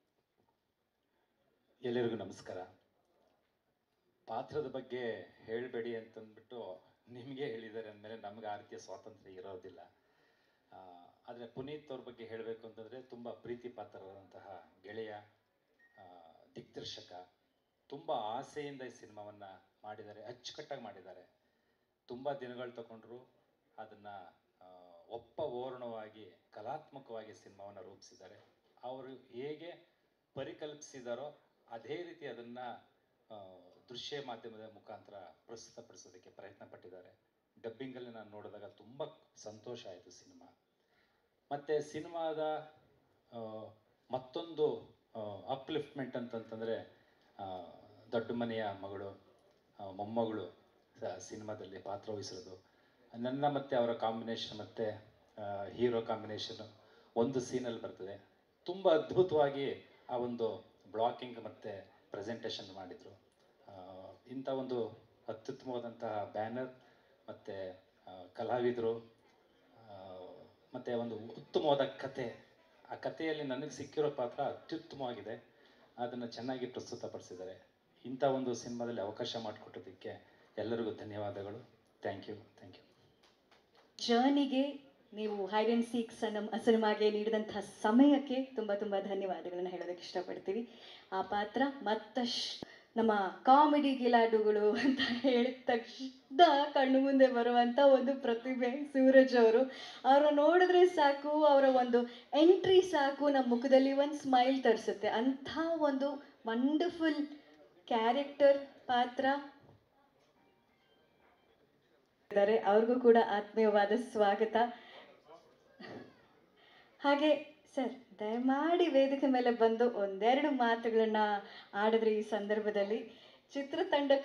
ಎಲ್ಲರಿಗೂ ನಮಸ್ಕಾರ ಪಾತ್ರದ ಬಗ್ಗೆ ಹೇಳಬೇಡಿ ಅಂತಂದ್ಬಿಟ್ಟು ನಿಮಗೆ ಹೇಳಿದ್ದಾರೆ ಅಂದಮೇಲೆ ನಮಗೆ ಆ ರೀತಿಯ ಸ್ವಾತಂತ್ರ್ಯ ಇರೋದಿಲ್ಲ ಆದರೆ ಪುನೀತ್ ಅವ್ರ ಬಗ್ಗೆ ಹೇಳಬೇಕು ಅಂತಂದರೆ ತುಂಬ ಪ್ರೀತಿ ಪಾತ್ರರಾದಂತಹ ಗೆಳೆಯ ಆ, ದಿಗ್ದರ್ಶಕ ತುಂಬ ಆಸೆಯಿಂದ ಈ ಸಿನಿಮಾವನ್ನು ಮಾಡಿದ್ದಾರೆ ಅಚ್ಚುಕಟ್ಟಾಗಿ ಮಾಡಿದ್ದಾರೆ ತುಂಬ ದಿನಗಳು ತಗೊಂಡ್ರು ಅದನ್ನು ಒಪ್ಪ ಓರಣವಾಗಿ ಕಲಾತ್ಮಕವಾಗಿ ಸಿನಿಮಾವನ್ನು ರೂಪಿಸಿದ್ದಾರೆ ಅವರು ಹೇಗೆ ಪರಿಕಲ್ಪಿಸಿದಾರೋ ಅದೇ ರೀತಿ ಅದನ್ನು ದೃಶ್ಯ ಮಾಧ್ಯಮದ ಮುಖಾಂತರ ಪ್ರಸ್ತುತಪಡಿಸೋದಕ್ಕೆ ಪ್ರಯತ್ನ ಪಟ್ಟಿದ್ದಾರೆ ಡಬ್ಬಿಂಗಲ್ಲಿ ನಾನು ನೋಡಿದಾಗ ತುಂಬ ಸಂತೋಷ ಆಯಿತು ಸಿನಿಮಾ ಮತ್ತು ಸಿನಿಮಾದ ಆ, ಮತ್ತೊಂದು ಅಪ್ಲಿಫ್ಟ್ಮೆಂಟ್ ಅಂತಂತಂದರೆ ದೊಡ್ಡ ಮನೆಯ ಮಗಳು ಆ, ಮೊಮ್ಮಗಳು ಸ- ಸಿನಿಮಾದಲ್ಲಿ ಪಾತ್ರ ವಹಿಸಿರೋದು ನನ್ನ ಮತ್ತು ಅವರ ಕಾಂಬಿನೇಷನ್ ಮತ್ತು ಹೀರೋ ಕಾಂಬಿನೇಷನ್ ಒಂದು ಸೀನಲ್ಲಿ ಬರ್ತದೆ ತುಂಬ ಅದ್ಭುತವಾಗಿ ಆ ಒಂದು ಬ್ಲಾಕಿಂಗ್ ಮತ್ತು ಪ್ರೆಸೆಂಟೇಷನ್ ಮಾಡಿದರು ಇಂಥ ಒಂದು ಅತ್ಯುತ್ತಮವಾದಂತಹ ಬ್ಯಾನರ್ ಮತ್ತು ಕಲಾವಿದರು ಮತ್ತು ಒಂದು ಉತ್ತಮವಾದ ಕತೆ ಆ ಕಥೆಯಲ್ಲಿ ನನಗೆ ಸಿಕ್ಕಿರೋ ಪಾತ್ರ ಅತ್ಯುತ್ತಮವಾಗಿದೆ ಅದನ್ನು ಚೆನ್ನಾಗಿ ಪ್ರಸ್ತುತಪಡಿಸಿದ್ದಾರೆ ಇಂಥ ಒಂದು ಸಿನಿಮಾದಲ್ಲಿ ಅವಕಾಶ ಮಾಡಿಕೊಟ್ಟೋದಕ್ಕೆ ಎಲ್ಲರಿಗೂ ಧನ್ಯವಾದಗಳು ಥ್ಯಾಂಕ್ ಯು ಥ್ಯಾಂಕ್ ಯು ಜರ್ನಿಗೆ ನೀವು ಹೈಡ್ ಆ್ಯಂಡ್ ಸೀಕ್ ಸನ ಸಿನಿಮಾಗೆ ನೀಡಿದಂತಹ ಸಮಯಕ್ಕೆ ತುಂಬ ತುಂಬ ಧನ್ಯವಾದಗಳನ್ನು ಹೇಳೋದಕ್ಕೆ ಇಷ್ಟಪಡ್ತೀವಿ ಆ ಪಾತ್ರ ಮತ್ತಷ್ಟು ನಮ್ಮ ಕಾಮಿಡಿ ಗಿಲಾಡುಗಳು ಅಂತ ಹೇಳಿದ ತಕ್ಷಣ ಕಣ್ಣು ಮುಂದೆ ಬರುವಂಥ ಒಂದು ಪ್ರತಿಭೆ ಸೂರಜ್ ಅವರು ಅವರ ನೋಡಿದ್ರೆ ಸಾಕು ಅವರ ಒಂದು ಎಂಟ್ರಿ ಸಾಕು ನಮ್ಮ ಮುಖದಲ್ಲಿ ಒಂದು ಸ್ಮೈಲ್ ತರಿಸುತ್ತೆ ಅಂಥ ಒಂದು ವಂಡರ್ಫುಲ್ ಕ್ಯಾರೆಕ್ಟರ್ ಪಾತ್ರ ಇದ್ದಾರೆ ಅವ್ರಿಗೂ ಕೂಡ ಆತ್ಮೀಯವಾದ ಸ್ವಾಗತ ಹಾಗೆ ಸರ್ ದಯಮಾಡಿ ವೇದಿಕೆ ಮೇಲೆ ಬಂದು ಒಂದೆರಡು ಮಾತುಗಳನ್ನ ಆಡಿದ್ರೆ ಈ ಸಂದರ್ಭದಲ್ಲಿ ಚಿತ್ರತಂಡಕ್ಕೆ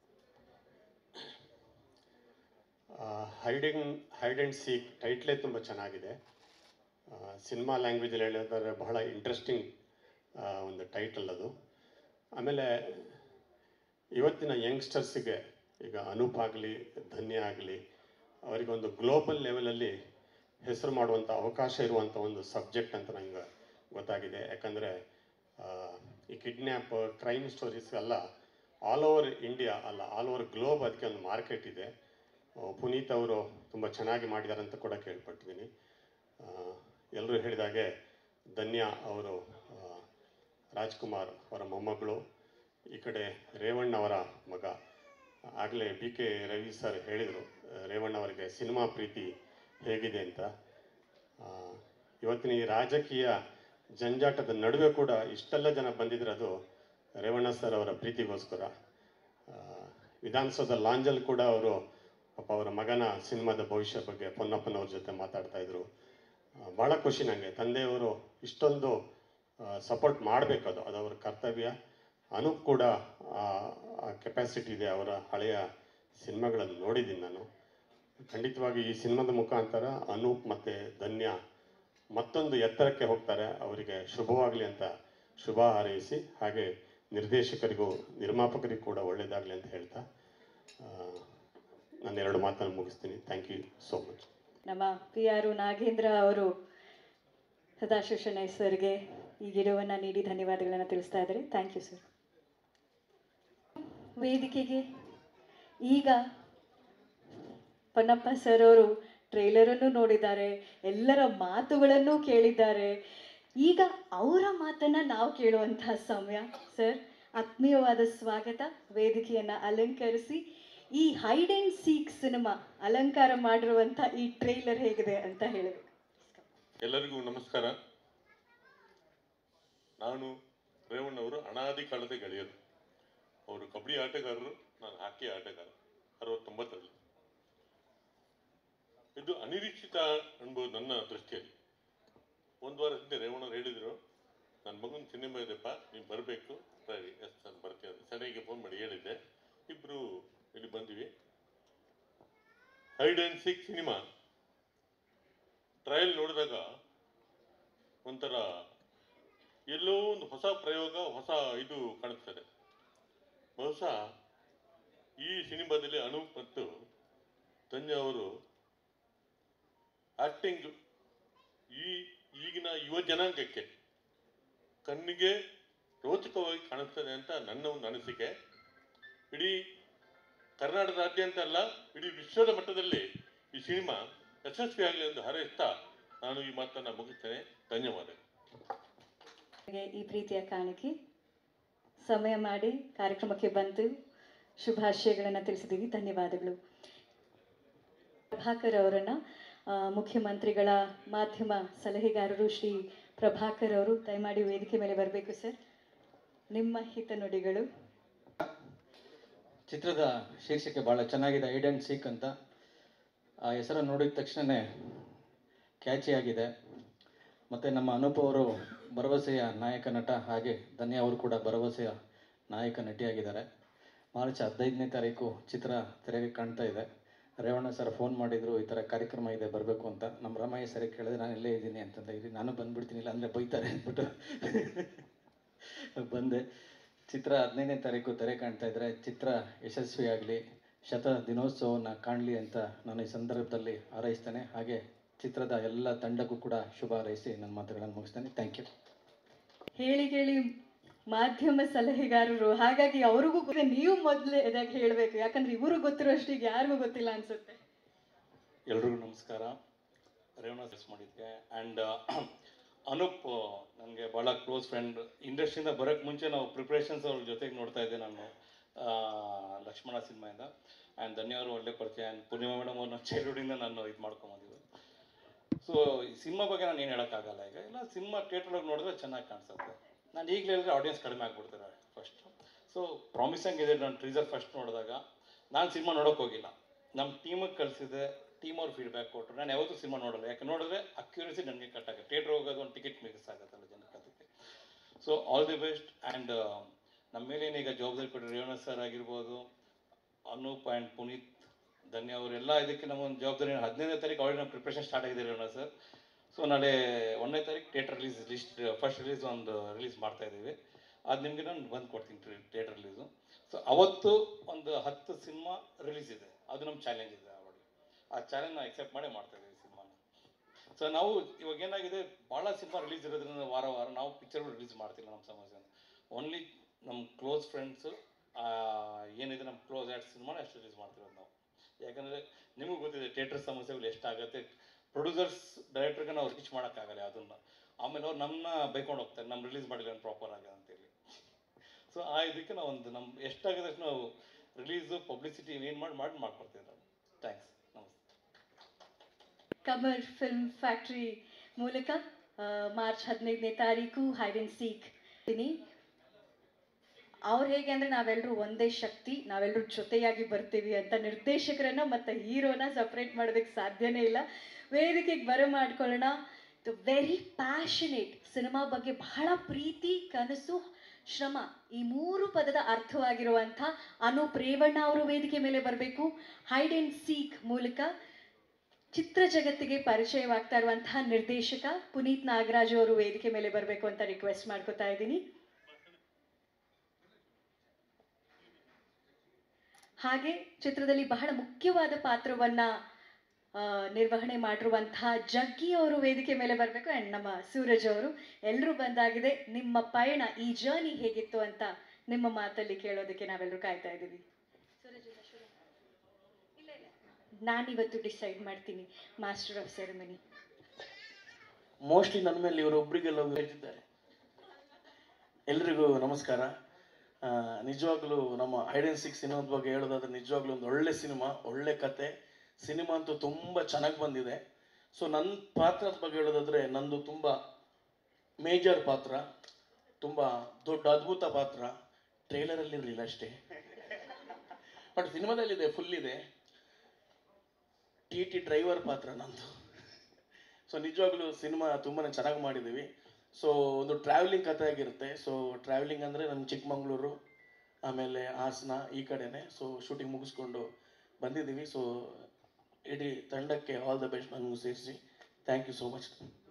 ಹೈಡಿಂಗ್ ಹೈಡ್ ಆ್ಯಂಡ್ ಸೀಕ್ ಟೈಟ್ಲೇ ತುಂಬ ಚೆನ್ನಾಗಿದೆ ಸಿನಿಮಾ ಲ್ಯಾಂಗ್ವೇಜಲ್ಲಿ ಹೇಳಿದ್ರೆ ಬಹಳ ಇಂಟ್ರೆಸ್ಟಿಂಗ್ ಒಂದು ಟೈಟಲ್ ಅದು ಆಮೇಲೆ ಇವತ್ತಿನ ಯಂಗ್ಸ್ಟರ್ಸಿಗೆ ಈಗ ಅನೂಪ್ ಆಗಲಿ ಧನ್ಯ ಆಗಲಿ ಅವರಿಗೊಂದು ಗ್ಲೋಬಲ್ ಲೆವೆಲಲ್ಲಿ ಹೆಸರು ಮಾಡುವಂಥ ಅವಕಾಶ ಇರುವಂಥ ಒಂದು ಸಬ್ಜೆಕ್ಟ್ ಅಂತ ನಂಗೆ ಗೊತ್ತಾಗಿದೆ ಯಾಕಂದರೆ ಈ ಕಿಡ್ನ್ಯಾಪ್ ಕ್ರೈಮ್ ಸ್ಟೋರೀಸ್ ಎಲ್ಲ ಆಲ್ ಓವರ್ ಇಂಡಿಯಾ ಅಲ್ಲ ಆಲ್ ಓವರ್ ಗ್ಲೋಬ್ ಅದಕ್ಕೆ ಒಂದು ಮಾರ್ಕೆಟ್ ಇದೆ ಆ, ಪುನೀತ್ ಅವರು ತುಂಬ ಚೆನ್ನಾಗಿ ಮಾಡಿದ್ದಾರೆ ಅಂತ ಕೂಡ ಕೇಳ್ಪಟ್ಟಿದ್ದೀನಿ ಎಲ್ಲರೂ ಹೇಳಿದಾಗೆ ಧನ್ಯ ಅವರು ಆ, ರಾಜ್ಕುಮಾರ್ ಅವರ ಮೊಮ್ಮಗಳು ಈ ಕಡೆ ರೇವಣ್ಣ ಅವರ ಮಗ ಆಗಲೇ ಬಿ ಕೆ ರವಿ ಸರ್ ಹೇಳಿದರು ರೇವಣ್ಣ ಅವರಿಗೆ ಸಿನಿಮಾ ಪ್ರೀತಿ ಹೇಗಿದೆ ಅಂತ ಆ, ಇವತ್ತಿನ ಈ ರಾಜಕೀಯ ಜಂಜಾಟದ ನಡುವೆ ಕೂಡ ಇಷ್ಟೆಲ್ಲ ಜನ ಬಂದಿದ್ರೆ ಅದು ರೇವಣ್ಣ ಸರ್ ಅವರ ಪ್ರೀತಿಗೋಸ್ಕರ ಆ, ವಿಧಾನಸೌಧ ಲಾಂಜಲ್ಲಿ ಕೂಡ ಅವರು ಪಾಪ ಅವರ ಮಗನ ಸಿನಿಮಾದ ಭವಿಷ್ಯ ಬಗ್ಗೆ ಪೊನ್ನಪ್ಪನವ್ರ ಜೊತೆ ಮಾತಾಡ್ತಾ ಇದ್ರು ಆ, ಭಾಳ ಖುಷಿ ನನಗೆ ತಂದೆಯವರು ಇಷ್ಟೊಂದು ಸಪೋರ್ಟ್ ಮಾಡಬೇಕು ಅದು ಅದು ಅವರ ಕರ್ತವ್ಯ ಅನೂಪ್ ಕೂಡ ಕೆಪಾಸಿಟಿ ಇದೆ ಅವರ ಹಳೆಯ ಸಿನಿಮಾಗಳನ್ನು ನೋಡಿದ್ದೀನಿ ನಾನು ಖಂಡಿತವಾಗಿ ಈ ಸಿನಿಮಾದ ಮುಖಾಂತರ ಅನೂಪ್ ಮತ್ತು ಧನ್ಯ ಮತ್ತೊಂದು ಎತ್ತರಕ್ಕೆ ಹೋಗ್ತಾರೆ ಅವರಿಗೆ ಶುಭವಾಗಲಿ ಅಂತ ಶುಭ ಹಾರೈಸಿ ಹಾಗೆ ನಿರ್ದೇಶಕರಿಗೂ ನಿರ್ಮಾಪಕರಿಗೂ ಕೂಡ ಒಳ್ಳೆಯದಾಗಲಿ ಅಂತ ಹೇಳ್ತಾ ನಾನು ಎರಡು ಮಾತನ್ನು ಮುಗಿಸ್ತೀನಿ ಥ್ಯಾಂಕ್ ಯು ಸೋ ಮಚ್ ನಮ್ಮ ಪಿ ಆರ್ ನಾಗೇಂದ್ರ ಅವರು ಸದಾಶಿವ ಶೆಣೈ ಸರ್ಗೆ ಈ ಗಿಡವನ್ನು ನೀಡಿ ಧನ್ಯವಾದಗಳನ್ನು ತಿಳಿಸ್ತಾ ಇದ್ದಾರೆ ಥ್ಯಾಂಕ್ ಯು ಸರ್ ವೇದಿಕೆಗೆ ಈಗ ಪೊನ್ನಪ್ಪ ಸರ್ ಅವರು ಟ್ರೇಲರನ್ನು ನೋಡಿದ್ದಾರೆ ಎಲ್ಲರ ಮಾತುಗಳನ್ನು ಕೇಳಿದ್ದಾರೆ ಈಗ ಅವರ ಮಾತನ್ನು ನಾವು ಕೇಳುವಂತಹ ಸಮಯ ಸರ್ ಆತ್ಮೀಯವಾದ ಸ್ವಾಗತ ವೇದಿಕೆಯನ್ನು ಅಲಂಕರಿಸಿ ಈ ಹೈಡ್ ಆ್ಯಂಡ್ ಸೀಕ್ ಸಿನಿಮಾ ಅಲಂಕಾರ ಮಾಡಿರುವಂಥ ಈ ಟ್ರೇಲರ್ ಹೇಗಿದೆ ಅಂತ ಹೇಳಬೇಕು ಎಲ್ಲರಿಗೂ ನಮಸ್ಕಾರ ನಾನು ರೇವಣ್ಣವರು ಅನಾದಿ ಕಾಲದ ಗೆಳೆಯರು ಅವರು ಕಬಡ್ಡಿ ಆಟಗಾರರು ನಾನು ಹಾಕಿ ಆಟಗಾರ ಅರವತ್ತೊಂಬತ್ತರಲ್ಲಿ ಇದು ಅನಿರೀಕ್ಷಿತ ಅನ್ಬೋದು ನನ್ನ ದೃಷ್ಟಿಯಲ್ಲಿ ಒಂದು ವಾರ ಹಿಂದೆ ರೇವಣ್ಣವ್ರು ಹೇಳಿದರು ನನ್ನ ಮಗನ ಸಿನಿಮಾ ಇದೆಪ್ಪ ನೀನು ಬರಬೇಕು ಸರಿ ಎಸ್ ನಾನು ಬರ್ತೀನಿ ಅಂತ ಸರಿಯಾಗಿ ಫೋನ್ ಮಾಡಿ ಹೇಳಿದ್ದೆ ಇಬ್ಬರು ಇಲ್ಲಿ ಬಂದಿವಿ hide and seek cinema trial ನೋಡಿದಾಗ ಒಂಥರ ಎಲ್ಲೋ ಒಂದು ಹೊಸ ಪ್ರಯೋಗ ಹೊಸ ಇದು ಕಾಣಿಸ್ತದೆ ಬಹುಶಃ ಈ ಸಿನಿಮಾದಲ್ಲಿ ಅನೂಪ್ ಮತ್ತು ಧನ್ಯ ಅವರು ಆಕ್ಟಿಂಗ್ ಈ ಈಗಿನ ಯುವ ಜನಾಂಗಕ್ಕೆ ಕಣ್ಣಿಗೆ ರೋಚಕವಾಗಿ ಕಾಣಿಸ್ತದೆ ಅಂತ ನನ್ನ ಒಂದು ಅನಿಸಿಕೆ ಇಡೀ ಕರ್ನಾಟಕದಾದ್ಯಂತ ಅಲ್ಲ ಇಡೀ ವಿಶ್ವದ ಮಟ್ಟದಲ್ಲಿ ಈ ಸಿನಿಮಾ ಯಶಸ್ವಿಯಾಗಲಿ ಎಂದು ಹಾರೈಸ್ತಾ ನಾನು ಈ ಮಾತನ್ನು ಮುಗಿಸ್ತೇನೆ ಧನ್ಯವಾದಗಳು ಹಾಗೆ ಈ ಪ್ರೀತಿಯ ಕಾಣಿಕೆ ಸಮಯ ಮಾಡಿ ಕಾರ್ಯಕ್ರಮಕ್ಕೆ ಬಂದು ಶುಭಾಶಯಗಳನ್ನು ತಿಳಿಸಿದ್ದೀವಿ ಧನ್ಯವಾದಗಳು ಪ್ರಭಾಕರ್ ಅವರನ್ನು ಆ, ಮುಖ್ಯಮಂತ್ರಿಗಳ ಮಾಧ್ಯಮ ಸಲಹೆಗಾರರು ಶ್ರೀ ಪ್ರಭಾಕರ್ ಅವರು ದಯಮಾಡಿ ವೇದಿಕೆ ಮೇಲೆ ಬರಬೇಕು ಸರ್ ನಿಮ್ಮ ಹಿತನುಡಿಗಳು ಚಿತ್ರದ ಶೀರ್ಷಿಕೆ ಭಾಳ ಚೆನ್ನಾಗಿದೆ ಐಡ್ ಆ್ಯಂಡ್ ಸೀಕ್ ಅಂತ ಆ ಹೆಸರನ್ನು ನೋಡಿದ ತಕ್ಷಣವೇ ಕ್ಯಾಚಿ ಆಗಿದೆ ಮತ್ತು ನಮ್ಮ ಅನೂಪ್ ಅವರು ಭರವಸೆಯ ನಾಯಕ ನಟ ಹಾಗೆ ಧನ್ಯ ಅವರು ಕೂಡ ಭರವಸೆಯ ನಾಯಕ ನಟಿಯಾಗಿದ್ದಾರೆ ಮಾರ್ಚ್ ಹದಿನೈದನೇ ತಾರೀಕು ಚಿತ್ರ ತೆರೆಗೆ ಕಾಣ್ತಾ ಇದೆ ರೇವಣ್ಣ ಸರ್ ಫೋನ್ ಮಾಡಿದರು ಈ ಥರ ಕಾರ್ಯಕ್ರಮ ಇದೆ ಬರಬೇಕು ಅಂತ ನಮ್ಮ ರಮಯ್ಯ ಸರಿ ಕೇಳಿದೆ ನಾನು ಇಲ್ಲೇ ಇದ್ದೀನಿ ಅಂತಂದ ಇಲ್ಲಿ ನಾನು ಬಂದ್ಬಿಡ್ತೀನಿ ಇಲ್ಲ ಅಂದರೆ ಬೈತಾರೆ ಅಂದ್ಬಿಟ್ಟು ಬಂದೆ ಚಿತ್ರ ಹದಿನೈದನೇ ತಾರೀಕು ತೆರೆ ಕಾಣ್ತಾ ಇದ್ದಾರೆ ಚಿತ್ರ ಯಶಸ್ವಿಯಾಗಲಿ ಶತ ದಿನೋತ್ಸವವನ್ನು ಕಾಣಲಿ ಅಂತ ನಾನು ಈ ಸಂದರ್ಭದಲ್ಲಿ ಹಾರೈಸ್ತೇನೆ ಹಾಗೆ ಚಿತ್ರದ ಎಲ್ಲ ತಂಡಕ್ಕೂ ಕೂಡ ಶುಭ ಹಾರೈಸಿ ನನ್ನ ಮಾತುಗಳನ್ನು ಮುಗಿಸ್ತೇನೆ ಥ್ಯಾಂಕ್ ಯು ಹೇಳಿ ಕೇಳಿ ಮಾಧ್ಯಮ ಸಲಹೆಗಾರರು ಹಾಗಾಗಿ ಅವ್ರಿಗೂ ಕೂಡ ನೀವು ಮೊದಲೇ ಇದಾಗಿ ಹೇಳಬೇಕು ಯಾಕಂದ್ರೆ ಇವರು ಗೊತ್ತಿರೋಷ್ಟು ಈಗ ಯಾರಿಗೂ ಗೊತ್ತಿಲ್ಲ ಅನ್ಸುತ್ತೆ ಎಲ್ರಿಗೂ ನಮಸ್ಕಾರ ರೇವಣ ಡ್ರೆಸ್ ಮಾಡಿದ್ದೆ ಆ್ಯಂಡ್ ಅನೂಪ್ ನನಗೆ ಭಾಳ ಕ್ಲೋಸ್ ಫ್ರೆಂಡ್ ಇಂಡಸ್ಟ್ರಿಯಿಂದ ಬರೋಕ್ಕೆ ಮುಂಚೆ ನಾವು ಪ್ರಿಪ್ರೇಷನ್ಸ್ ಅವ್ರ ಜೊತೆಗೆ ನೋಡ್ತಾ ಇದ್ದೆ ನಾನು ಆ, ಲಕ್ಷ್ಮಣ ಸಿನಿಮಾಯಿಂದ ಆ್ಯಂಡ್ ಧನ್ಯವಾದ ಒಳ್ಳೆ ಪರಿಚಯ ಆ್ಯಂಡ್ ಪೂರ್ಣಿಮಾ ಮೇಡಮ್ ಅವ್ರನ್ನ ಚೈಲ್ಡ್ಹುಡ್ಡಿಂದ ನಾನು ಇದು ಮಾಡ್ಕೊಂಬಂದಿದ್ದೆ ಸೊ ಈ ಸಿನಿಮಾ ಬಗ್ಗೆ ನಾನು ಏನು ಹೇಳೋಕ್ಕಾಗಲ್ಲ ಈಗ ಇಲ್ಲ ಸಿನಿಮಾ ಥಿಯೇಟ್ರೊಳಗೆ ನೋಡಿದ್ರೆ ಚೆನ್ನಾಗಿ ಕಾಣಿಸುತ್ತೆ ನಾನು ಈಗಲೇ ಹೇಳಿದ್ರೆ ಆಡಿಯನ್ಸ್ ಕಡಿಮೆ ಆಗ್ಬಿಡ್ತಾರೆ ಫಸ್ಟ್ ಸೊ ಪ್ರಾಮಿಸಿಂಗ್ ಇದೆ ನಾನು ಟ್ರೀಸರ್ ಫಸ್ಟ್ ನೋಡಿದಾಗ ನಾನು ಸಿನಿಮಾ ನೋಡೋಕೆ ಹೋಗಿಲ್ಲ ನಮ್ಮ ಟೀಮಿಗೆ ಕಳಿಸಿದೆ ಟೀಮ್ ಅವ್ರು ಫೀಡ್ಬ್ಯಾಕ್ ಕೊಟ್ಟರು ನಾನು ಯಾವತ್ತೂ ಸಿನಿಮಾ ನೋಡಲ್ಲ ಯಾಕೆ ನೋಡಿದ್ರೆ ಅಕ್ಯುರಸಿ ನನಗೆ ಕಟ್ ಆಗುತ್ತೆ ಥಿಯೇಟ್ರ್ ಹೋಗೋದು ಒಂದು ಟಿಕೆಟ್ ಮಿಸ್ ಆಗುತ್ತಲ್ಲ ಜನಕ್ಕೆ ಅದಕ್ಕೆ so all the best and ನಮ್ಮ ಮೇಲೇನು ಈಗ ಜವಾಬ್ದಾರಿ ಕೊಟ್ಟರು ರೇವಣ ಸರ್ ಆಗಿರ್ಬೋದು ಅನೂಪ್ ಆ್ಯಂಡ್ ಪುನೀತ್ ಧನ್ಯ ಅವರೆಲ್ಲ ಇದಕ್ಕೆ ನಮ್ಮ ಒಂದು ಜವಾಬ್ದಾರಿ ಹದಿನೈದನೇ ತಾರೀಕು ಆಲ್ರೆಡಿ ನಮ್ಮ ಪ್ರಿಪ್ರೇಷನ್ ಸ್ಟಾರ್ಟ್ ಆಗಿದೆ ರೇವಣ ಸರ್ ಸೊ ನಾಳೆ ಒಂದನೇ ತಾರೀಕು theatre release list first release ಒಂದು ರಿಲೀಸ್ ಮಾಡ್ತಾ ಇದ್ದೀವಿ ಅದು ನಿಮಗೆ ನಾನು ಬಂದು ಕೊಡ್ತೀನಿ ಥಿಯೇಟರ್ ರಿಲೀಸು ಸೊ ಅವತ್ತು ಒಂದು ಹತ್ತು ಸಿನಿಮಾ ರಿಲೀಸ್ ಇದೆ ಅದು ನಮ್ಮ ಚಾಲೆಂಜ್ ಇದೆ ಅವಳಿಗೆ ಆ ಚಾಲೆಂಜ್ ನಾವು ಎಕ್ಸೆಪ್ಟ್ ಮಾಡೇ ಮಾಡ್ತಾ ಇದ್ದೀವಿ ಸಿನಿಮಾನ ಸೊ ನಾವು ಇವಾಗ ಏನಾಗಿದೆ ಭಾಳ ಸಿನಿಮಾ ರಿಲೀಸ್ ಇರೋದ್ರಿಂದ ವಾರ ವಾರ ನಾವು ಪಿಕ್ಚರ್ಗಳು ರಿಲೀಸ್ ಮಾಡ್ತಿಲ್ಲ ನಮ್ಮ ಸಮಸ್ಯೆ ಓನ್ಲಿ ನಮ್ಮ ಕ್ಲೋಸ್ ಫ್ರೆಂಡ್ಸು ಏನಿದೆ ನಮ್ಮ ಕ್ಲೋಸ್ ಆ್ಯಡ್ ಸಿನಿಮಾನ ಅಷ್ಟು ರಿಲೀಸ್ ಮಾಡ್ತಿರೋದು ನಾವು ಯಾಕಂದರೆ ನಿಮಗೂ ಗೊತ್ತಿದೆ ಥಿಯೇಟರ್ ಸಮಸ್ಯೆಗಳು ಎಷ್ಟಾಗುತ್ತೆ ಪ್ರೊಡ್ಯೂಸರ್ಸ್ ಡೈರೆಕ್ಟರ್ಗೆ ನಾವು ರೀಚ್ ಮಾಡೋಕ್ಕಾಗಲ್ಲ ಅದನ್ನು ಆಮೇಲೆ ಅವ್ರು ನಮ್ಮನ್ನ ಬೈಕೊಂಡು ಹೋಗ್ತಾರೆ ನಮ್ಮ ರಿಲೀಸ್ ಮಾಡಿಲ್ಲ ಪ್ರಾಪರ್ ಆಗಿ ಅಂತೇಳಿ ಸೊ ಆ ಇದಕ್ಕೆ ನಾವು ಒಂದು ನಮ್ಮ ಎಷ್ಟಾಗಿದೆ ಅಷ್ಟು ನಾವು ರಿಲೀಸು ಪಬ್ಲಿಸಿಟಿ ಏನು ಮಾಡಿ ಮಾಡಿ ಮಾಡ್ಕೊಡ್ತೀನಿ ನಾನು ಥ್ಯಾಂಕ್ಸ್ ನಮಸ್ತೆ ಕಮರ್ ಫಿಲ್ಮ್ ಫ್ಯಾಕ್ಟ್ರಿ ಮೂಲಕ ಆ, ಮಾರ್ಚ್ ಹದಿನೈದನೇ ತಾರೀಕು ಹೈಡ್ ಆ್ಯಂಡ್ ಸೀಕ್ ಇದ್ದೀನಿ ಅವ್ರು ಹೇಗೆ ಅಂದರೆ ನಾವೆಲ್ಲರೂ ಒಂದೇ ಶಕ್ತಿ ನಾವೆಲ್ಲರೂ ಜೊತೆಯಾಗಿ ಬರ್ತೀವಿ ಅಂತ ನಿರ್ದೇಶಕರನ್ನ ಮತ್ತು ಹೀರೋನ ಸಪ್ರೇಟ್ ಮಾಡೋದಕ್ಕೆ ಸಾಧ್ಯನೇ ಇಲ್ಲ ವೇದಿಕೆಗೆ ಬರ ಮಾಡ್ಕೊಳ್ಳೋಣ ದ ವೆರಿ ಪ್ಯಾಷನೇಟ್ ಸಿನಿಮಾ ಬಗ್ಗೆ ಬಹಳ ಪ್ರೀತಿ ಕನಸು ಶ್ರಮ ಈ ಮೂರು ಪದದ ಅರ್ಥವಾಗಿರುವಂಥ ಅನೂಪ್ ರೇವಣ್ಣ ಅವರು ವೇದಿಕೆ ಮೇಲೆ ಬರಬೇಕು ಹೈಡ್ ಆ್ಯಂಡ್ ಸೀಕ್ ಮೂಲಕ ಚಿತ್ರ ಜಗತ್ತಿಗೆ ಪರಿಚಯವಾಗ್ತಾ ಇರುವಂತಹ ನಿರ್ದೇಶಕ ಪುನೀತ್ ನಾಗರಾಜ್ ಅವರು ವೇದಿಕೆ ಮೇಲೆ ಬರಬೇಕು ಅಂತ ರಿಕ್ವೆಸ್ಟ್ ಮಾಡ್ಕೋತಾ ಇದ್ದೀನಿ ಹಾಗೆ ಚಿತ್ರದಲ್ಲಿ ಬಹಳ ಮುಖ್ಯವಾದ ಪಾತ್ರವನ್ನ ಆ, ನಿರ್ವಹಣೆ ಮಾಡಿರುವಂತಹ ಜಗ್ಗಿ ಅವರು ವೇದಿಕೆ ಮೇಲೆ ಬರಬೇಕು ಆ್ಯಂಡ್ ನಮ್ಮ ಸೂರಜ್ ಅವರು ಎಲ್ಲರೂ ಬಂದಾಗಿದೆ ನಿಮ್ಮ ಪಯಣ ಈ ಜರ್ನಿ ಹೇಗಿತ್ತು ಅಂತ ನಿಮ್ಮ ಮಾತಲ್ಲಿ ಕೇಳೋದಕ್ಕೆ ನಾವೆಲ್ಲರೂ ಕಾಯ್ತಾ ಇದ್ದೀವಿ ನಾನಿವತ್ತು ಡಿಸೈಡ್ ಮಾಡ್ತೀನಿ ಮಾಸ್ಟರ್ ಆಫ್ ಸೆರೆಮನಿ ಮೋಸ್ಟ್ಲಿ ನನ್ನ ಮೇಲೆ ಇವರೊಬ್ಬರಿಗೆಲ್ಲ ಹೇಳ್ತಿದ್ದಾರೆ ಎಲ್ರಿಗೂ ನಮಸ್ಕಾರ ಆ, ನಿಜವಾಗ್ಲೂ ನಮ್ಮ ಹೈಡ್ ಆ್ಯಂಡ್ ಸಿಕ್ಸ್ ಸಿನಿಮಾದ ಬಗ್ಗೆ ಹೇಳೋದಾದ್ರೆ ನಿಜವಾಗ್ಲೂ ಒಂದು ಒಳ್ಳೆ ಸಿನಿಮಾ ಒಳ್ಳೆ ಕತೆ ಸಿನಿಮಾ ಅಂತೂ ತುಂಬ ಚೆನ್ನಾಗಿ ಬಂದಿದೆ ಸೊ ನನ್ನ ಪಾತ್ರದ ಬಗ್ಗೆ ಹೇಳೋದಾದ್ರೆ ನಂದು ತುಂಬ ಮೇಜರ್ ಪಾತ್ರ ತುಂಬ ದೊಡ್ಡ ಅದ್ಭುತ ಪಾತ್ರ ಟ್ರೇಲರಲ್ಲಿ ಇರಲಿಲ್ಲ ಅಷ್ಟೇ ಬಟ್ ಸಿನಿಮಾದಲ್ಲಿದೆ ಫುಲ್ ಇದೆ ಟಿ ಟಿ ಡ್ರೈವರ್ ಪಾತ್ರ ನಂದು ಸೊ ನಿಜವಾಗ್ಲೂ ಸಿನಿಮಾ ತುಂಬಾ ಚೆನ್ನಾಗಿ ಮಾಡಿದ್ದೀವಿ ಸೊ ಒಂದು ಟ್ರಾವೆಲಿಂಗ್ ಕಥೆ ಆಗಿರುತ್ತೆ ಸೊ ಟ್ರಾವೆಲಿಂಗ್ ಅಂದರೆ ನಮ್ಮ ಚಿಕ್ಕಮಂಗ್ಳೂರು ಆಮೇಲೆ ಹಾಸನ ಈ ಕಡೆನೇ ಸೊ ಶೂಟಿಂಗ್ ಮುಗಿಸ್ಕೊಂಡು ಬಂದಿದ್ದೀವಿ ಸೊ ಇಡೀ ತಂಡಕ್ಕೆ ಆಲ್ ದ ಬೆಸ್ಟ್ ನನಗೂ ಸೇರಿಸಿ thank you so much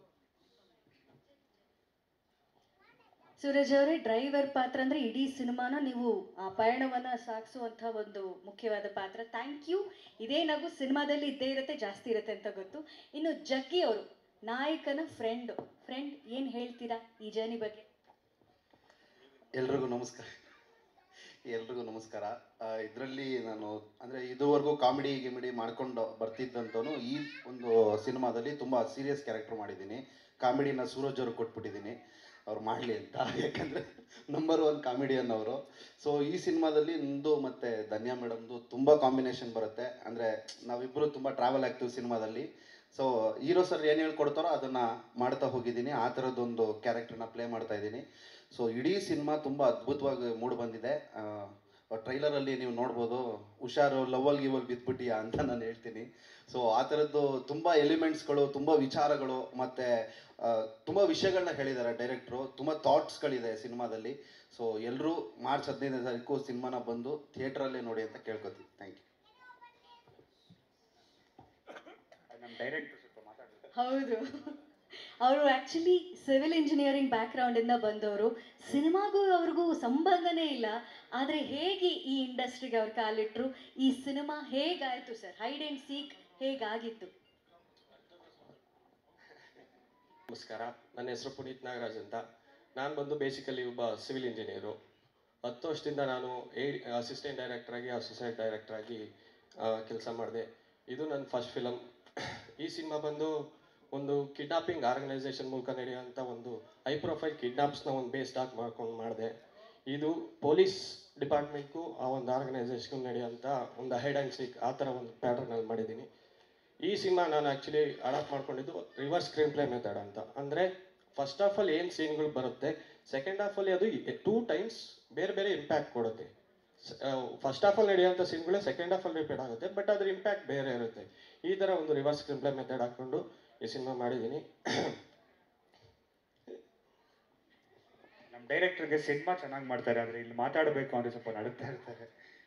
Suraj ಅವರೇ ಡ್ರೈವರ್ ಪಾತ್ರ ಅಂದ್ರೆ ಇಡೀ ಸಿನಿಮಾನ ನೀವು ಆ ಪಯಣವನ್ನ ಸಾಗಿಸುವಂತ ಒಂದು ಮುಖ್ಯವಾದ ಪಾತ್ರ ಥ್ಯಾಂಕ್ ಯು ಇದೇ ನಗು ಸಿನಿಮಾದಲ್ಲಿ ಇದ್ದೇ ಇರುತ್ತೆ ಜಾಸ್ತಿ ಇರುತ್ತೆ ಅಂತ ಗೊತ್ತು ಇನ್ನು ಜಗ್ಗಿ ಅವರು ನಾಯಕನ ಫ್ರೆಂಡ್ ಫ್ರೆಂಡ್ ಏನ್ ಹೇಳ್ತೀರಾ ಈ ಜರ್ನಿ ಬಗ್ಗೆ ಎಲ್ರಿಗೂ ನಮಸ್ಕಾರ ಎಲ್ರಿಗೂ ನಮಸ್ಕಾರ ಇದರಲ್ಲಿ ನಾನು ಅಂದರೆ ಇದುವರೆಗೂ ಕಾಮಿಡಿ ಗಿಮಿಡಿ ಮಾಡ್ಕೊಂಡು ಬರ್ತಿದ್ದಂತೂ ಈ ಒಂದು ಸಿನಿಮಾದಲ್ಲಿ ತುಂಬ ಸೀರಿಯಸ್ ಕ್ಯಾರೆಕ್ಟರ್ ಮಾಡಿದ್ದೀನಿ ಕಾಮಿಡಿನ ಸೂರಜ್ ಅವ್ರಿಗೆ ಕೊಟ್ಬಿಟ್ಟಿದ್ದೀನಿ ಅವ್ರು ಮಾಡಲಿ ಅಂತ ಯಾಕಂದರೆ ನಂಬರ್ ಒನ್ ಕಾಮಿಡಿಯನ್ ಅವರು ಸೊ ಈ ಸಿನಿಮಾದಲ್ಲಿ ನಂದು ಮತ್ತು ಧನ್ಯಾ ಮೇಡಮ್ದು ತುಂಬ ಕಾಂಬಿನೇಷನ್ ಬರುತ್ತೆ ಅಂದರೆ ನಾವಿಬ್ಬರು ತುಂಬ ಟ್ರಾವೆಲ್ ಆಗ್ತೀವಿ ಸಿನಿಮಾದಲ್ಲಿ ಸೊ ಹೀರೋ ಸರ್ ಏನು ಹೇಳ್ಕೊಡ್ತಾರೋ ಅದನ್ನು ಮಾಡ್ತಾ ಹೋಗಿದ್ದೀನಿ ಆ ಥರದ್ದೊಂದು ಕ್ಯಾರೆಕ್ಟರ್ನ ಪ್ಲೇ ಮಾಡ್ತಾ ಇದ್ದೀನಿ ಸೊ ಇಡೀ ಸಿನಿಮಾ ತುಂಬ ಅದ್ಭುತವಾಗಿ ಮೂಡಿ ಬಂದಿದೆ ಟ್ರೈಲರಲ್ಲಿ ನೀವು ನೋಡ್ಬೋದು ಹುಷಾರು ಲವಲ್ ಗಿವಲ್ ಬಿದ್ಬಿಟ್ಟಿಯಾ ಅಂತ ನಾನು ಹೇಳ್ತೀನಿ ಸೊ ಆ ಥರದ್ದು ತುಂಬ ಎಲಿಮೆಂಟ್ಸ್ಗಳು ತುಂಬ ವಿಚಾರಗಳು ಮತ್ತು ತುಂಬ ವಿಷಯಗಳನ್ನ ಹೇಳಿದ್ದಾರೆ ಡೈರೆಕ್ಟ್ರು ತುಂಬ ಥಾಟ್ಸ್ಗಳಿದೆ ಸಿನಿಮಾದಲ್ಲಿ ಸೊ ಎಲ್ಲರೂ ಮಾರ್ಚ್ ಹದಿನೈದನೇ ತಾರೀಕು ಸಿನಿಮಾನ ಬಂದು ಥಿಯೇಟ್ರಲ್ಲೇ ನೋಡಿ ಅಂತ ಕೇಳ್ಕೊತೀನಿ ಥ್ಯಾಂಕ್ ಯು ನಮ್ಮ ಡೈರೆಕ್ಟರ್ ಸ್ವಲ್ಪ ಮಾತಾಡ್ಬೇಕು ಹೌದು ಅವರು ಆ್ಯಕ್ಚುಲಿ ಸಿವಿಲ್ ಇಂಜಿನಿಯರಿಂಗ್ ಬ್ಯಾಕ್ಗ್ರೌಂಡಿಂದ ಬಂದವರು ಸಿನಿಮಾಗೂ ಅವ್ರಿಗೂ ಸಂಬಂಧನೇ ಇಲ್ಲ ಆದರೆ ಹೇಗೆ ಈ ಇಂಡಸ್ಟ್ರಿಗೆ ಅವ್ರು ಕಾಲಿಟ್ರು ಈ ಸಿನಿಮಾ ಹೇಗಾಯಿತು ಸರ್ ಹೈಡ್ ಆ್ಯಂಡ್ ಸೀಕ್ ಹೇಗಾಗಿತ್ತು ನಮಸ್ಕಾರ ನನ್ನ ಹೆಸರು ಪುನೀತ್ ನಾಗರಾಜ್ ಅಂತ ನಾನು ಬಂದು ಬೇಸಿಕಲಿ ಒಬ್ಬ ಸಿವಿಲ್ ಇಂಜಿನಿಯರು ಹತ್ತು ವರ್ಷದಿಂದ ನಾನು ಏ ಅಸಿಸ್ಟೆಂಟ್ ಡೈರೆಕ್ಟರ್ ಆಗಿ ಅಸಿಸ್ಟೆಂಟ್ ಡೈರೆಕ್ಟರ್ ಆಗಿ ಕೆಲಸ ಮಾಡಿದೆ ಇದು ನನ್ನ ಫಸ್ಟ್ ಫಿಲಮ್ ಈ ಸಿನಿಮಾ ಬಂದು ಒಂದು ಕಿಡ್ನಾಪಿಂಗ್ ಆರ್ಗನೈಸೇಷನ್ ಮೂಲಕ ನಡೆಯುವಂಥ ಒಂದು ಹೈ ಪ್ರೊಫೈಲ್ ಕಿಡ್ನಾಪ್ಸ್ನ ಒಂದು ಬೇಸ್ಡ್ ಆಗಿ ಮಾಡ್ಕೊಂಡು ಮಾಡಿದೆ ಇದು ಪೊಲೀಸ್ ಡಿಪಾರ್ಟ್ಮೆಂಟ್ಗೂ ಆ ಒಂದು ಆರ್ಗನೈಸೇಷನ್ಗೂ ನಡೆಯುವಂಥ ಒಂದು ಹೈಡ್ ಆ್ಯಂಡ್ ಸಿಕ್ ಆ ಥರ ಒಂದು ಪ್ಯಾಟರ್ನಲ್ಲಿ ಮಾಡಿದ್ದೀನಿ ಈ ಸಿನಿಮಾ ನಾನು ಆ್ಯಕ್ಚುಲಿ ಅಡಾಪ್ಟ್ ಮಾಡ್ಕೊಂಡಿದ್ದು ರಿವರ್ಸ್ ಸ್ಕ್ರೀನ್ ಪ್ಲೇ ಮೆಥಡ್ ಅಂತ ಅಂದರೆ ಫಸ್ಟ್ ಆಫ್ ಆಲ್ ಏನು ಸೀನ್ಗಳು ಬರುತ್ತೆ ಸೆಕೆಂಡ್ ಹಾಫಲ್ಲಿ ಅದು ಟೂ ಟೈಮ್ಸ್ ಬೇರೆ ಬೇರೆ ಇಂಪ್ಯಾಕ್ಟ್ ಕೊಡುತ್ತೆ ಫಸ್ಟ್ ಹಾಫಲ್ಲಿ ನಡೆಯುವಂಥ ಸೀನ್ಗಳು ಸೆಕೆಂಡ್ ಹಾಫಲ್ಲಿ ರಿಪೀಟ್ ಆಗುತ್ತೆ ಬಟ್ ಅದ್ರ ಇಂಪ್ಯಾಕ್ಟ್ ಬೇರೆ ಇರುತ್ತೆ ಈ ಥರ ಒಂದು ರಿವರ್ಸ್ ಸ್ಕ್ರೀನ್ ಪ್ಲೇ ಮೆಥಡ್ ಹಾಕ್ಕೊಂಡು ಈ ಸಿನಿಮಾ ಮಾಡಿದ್ದೀನಿ ನಮ್ಮ ಡೈರೆಕ್ಟರ್ಗೆ ಸಿನಿಮಾ ಚೆನ್ನಾಗಿ ಮಾಡ್ತಾರೆ ಆದರೆ ಇಲ್ಲಿ ಮಾತಾಡಬೇಕು ಅಂದರೆ ಸ್ವಲ್ಪ ನಡುತ್ತಾ ಇರ್ತಾರೆ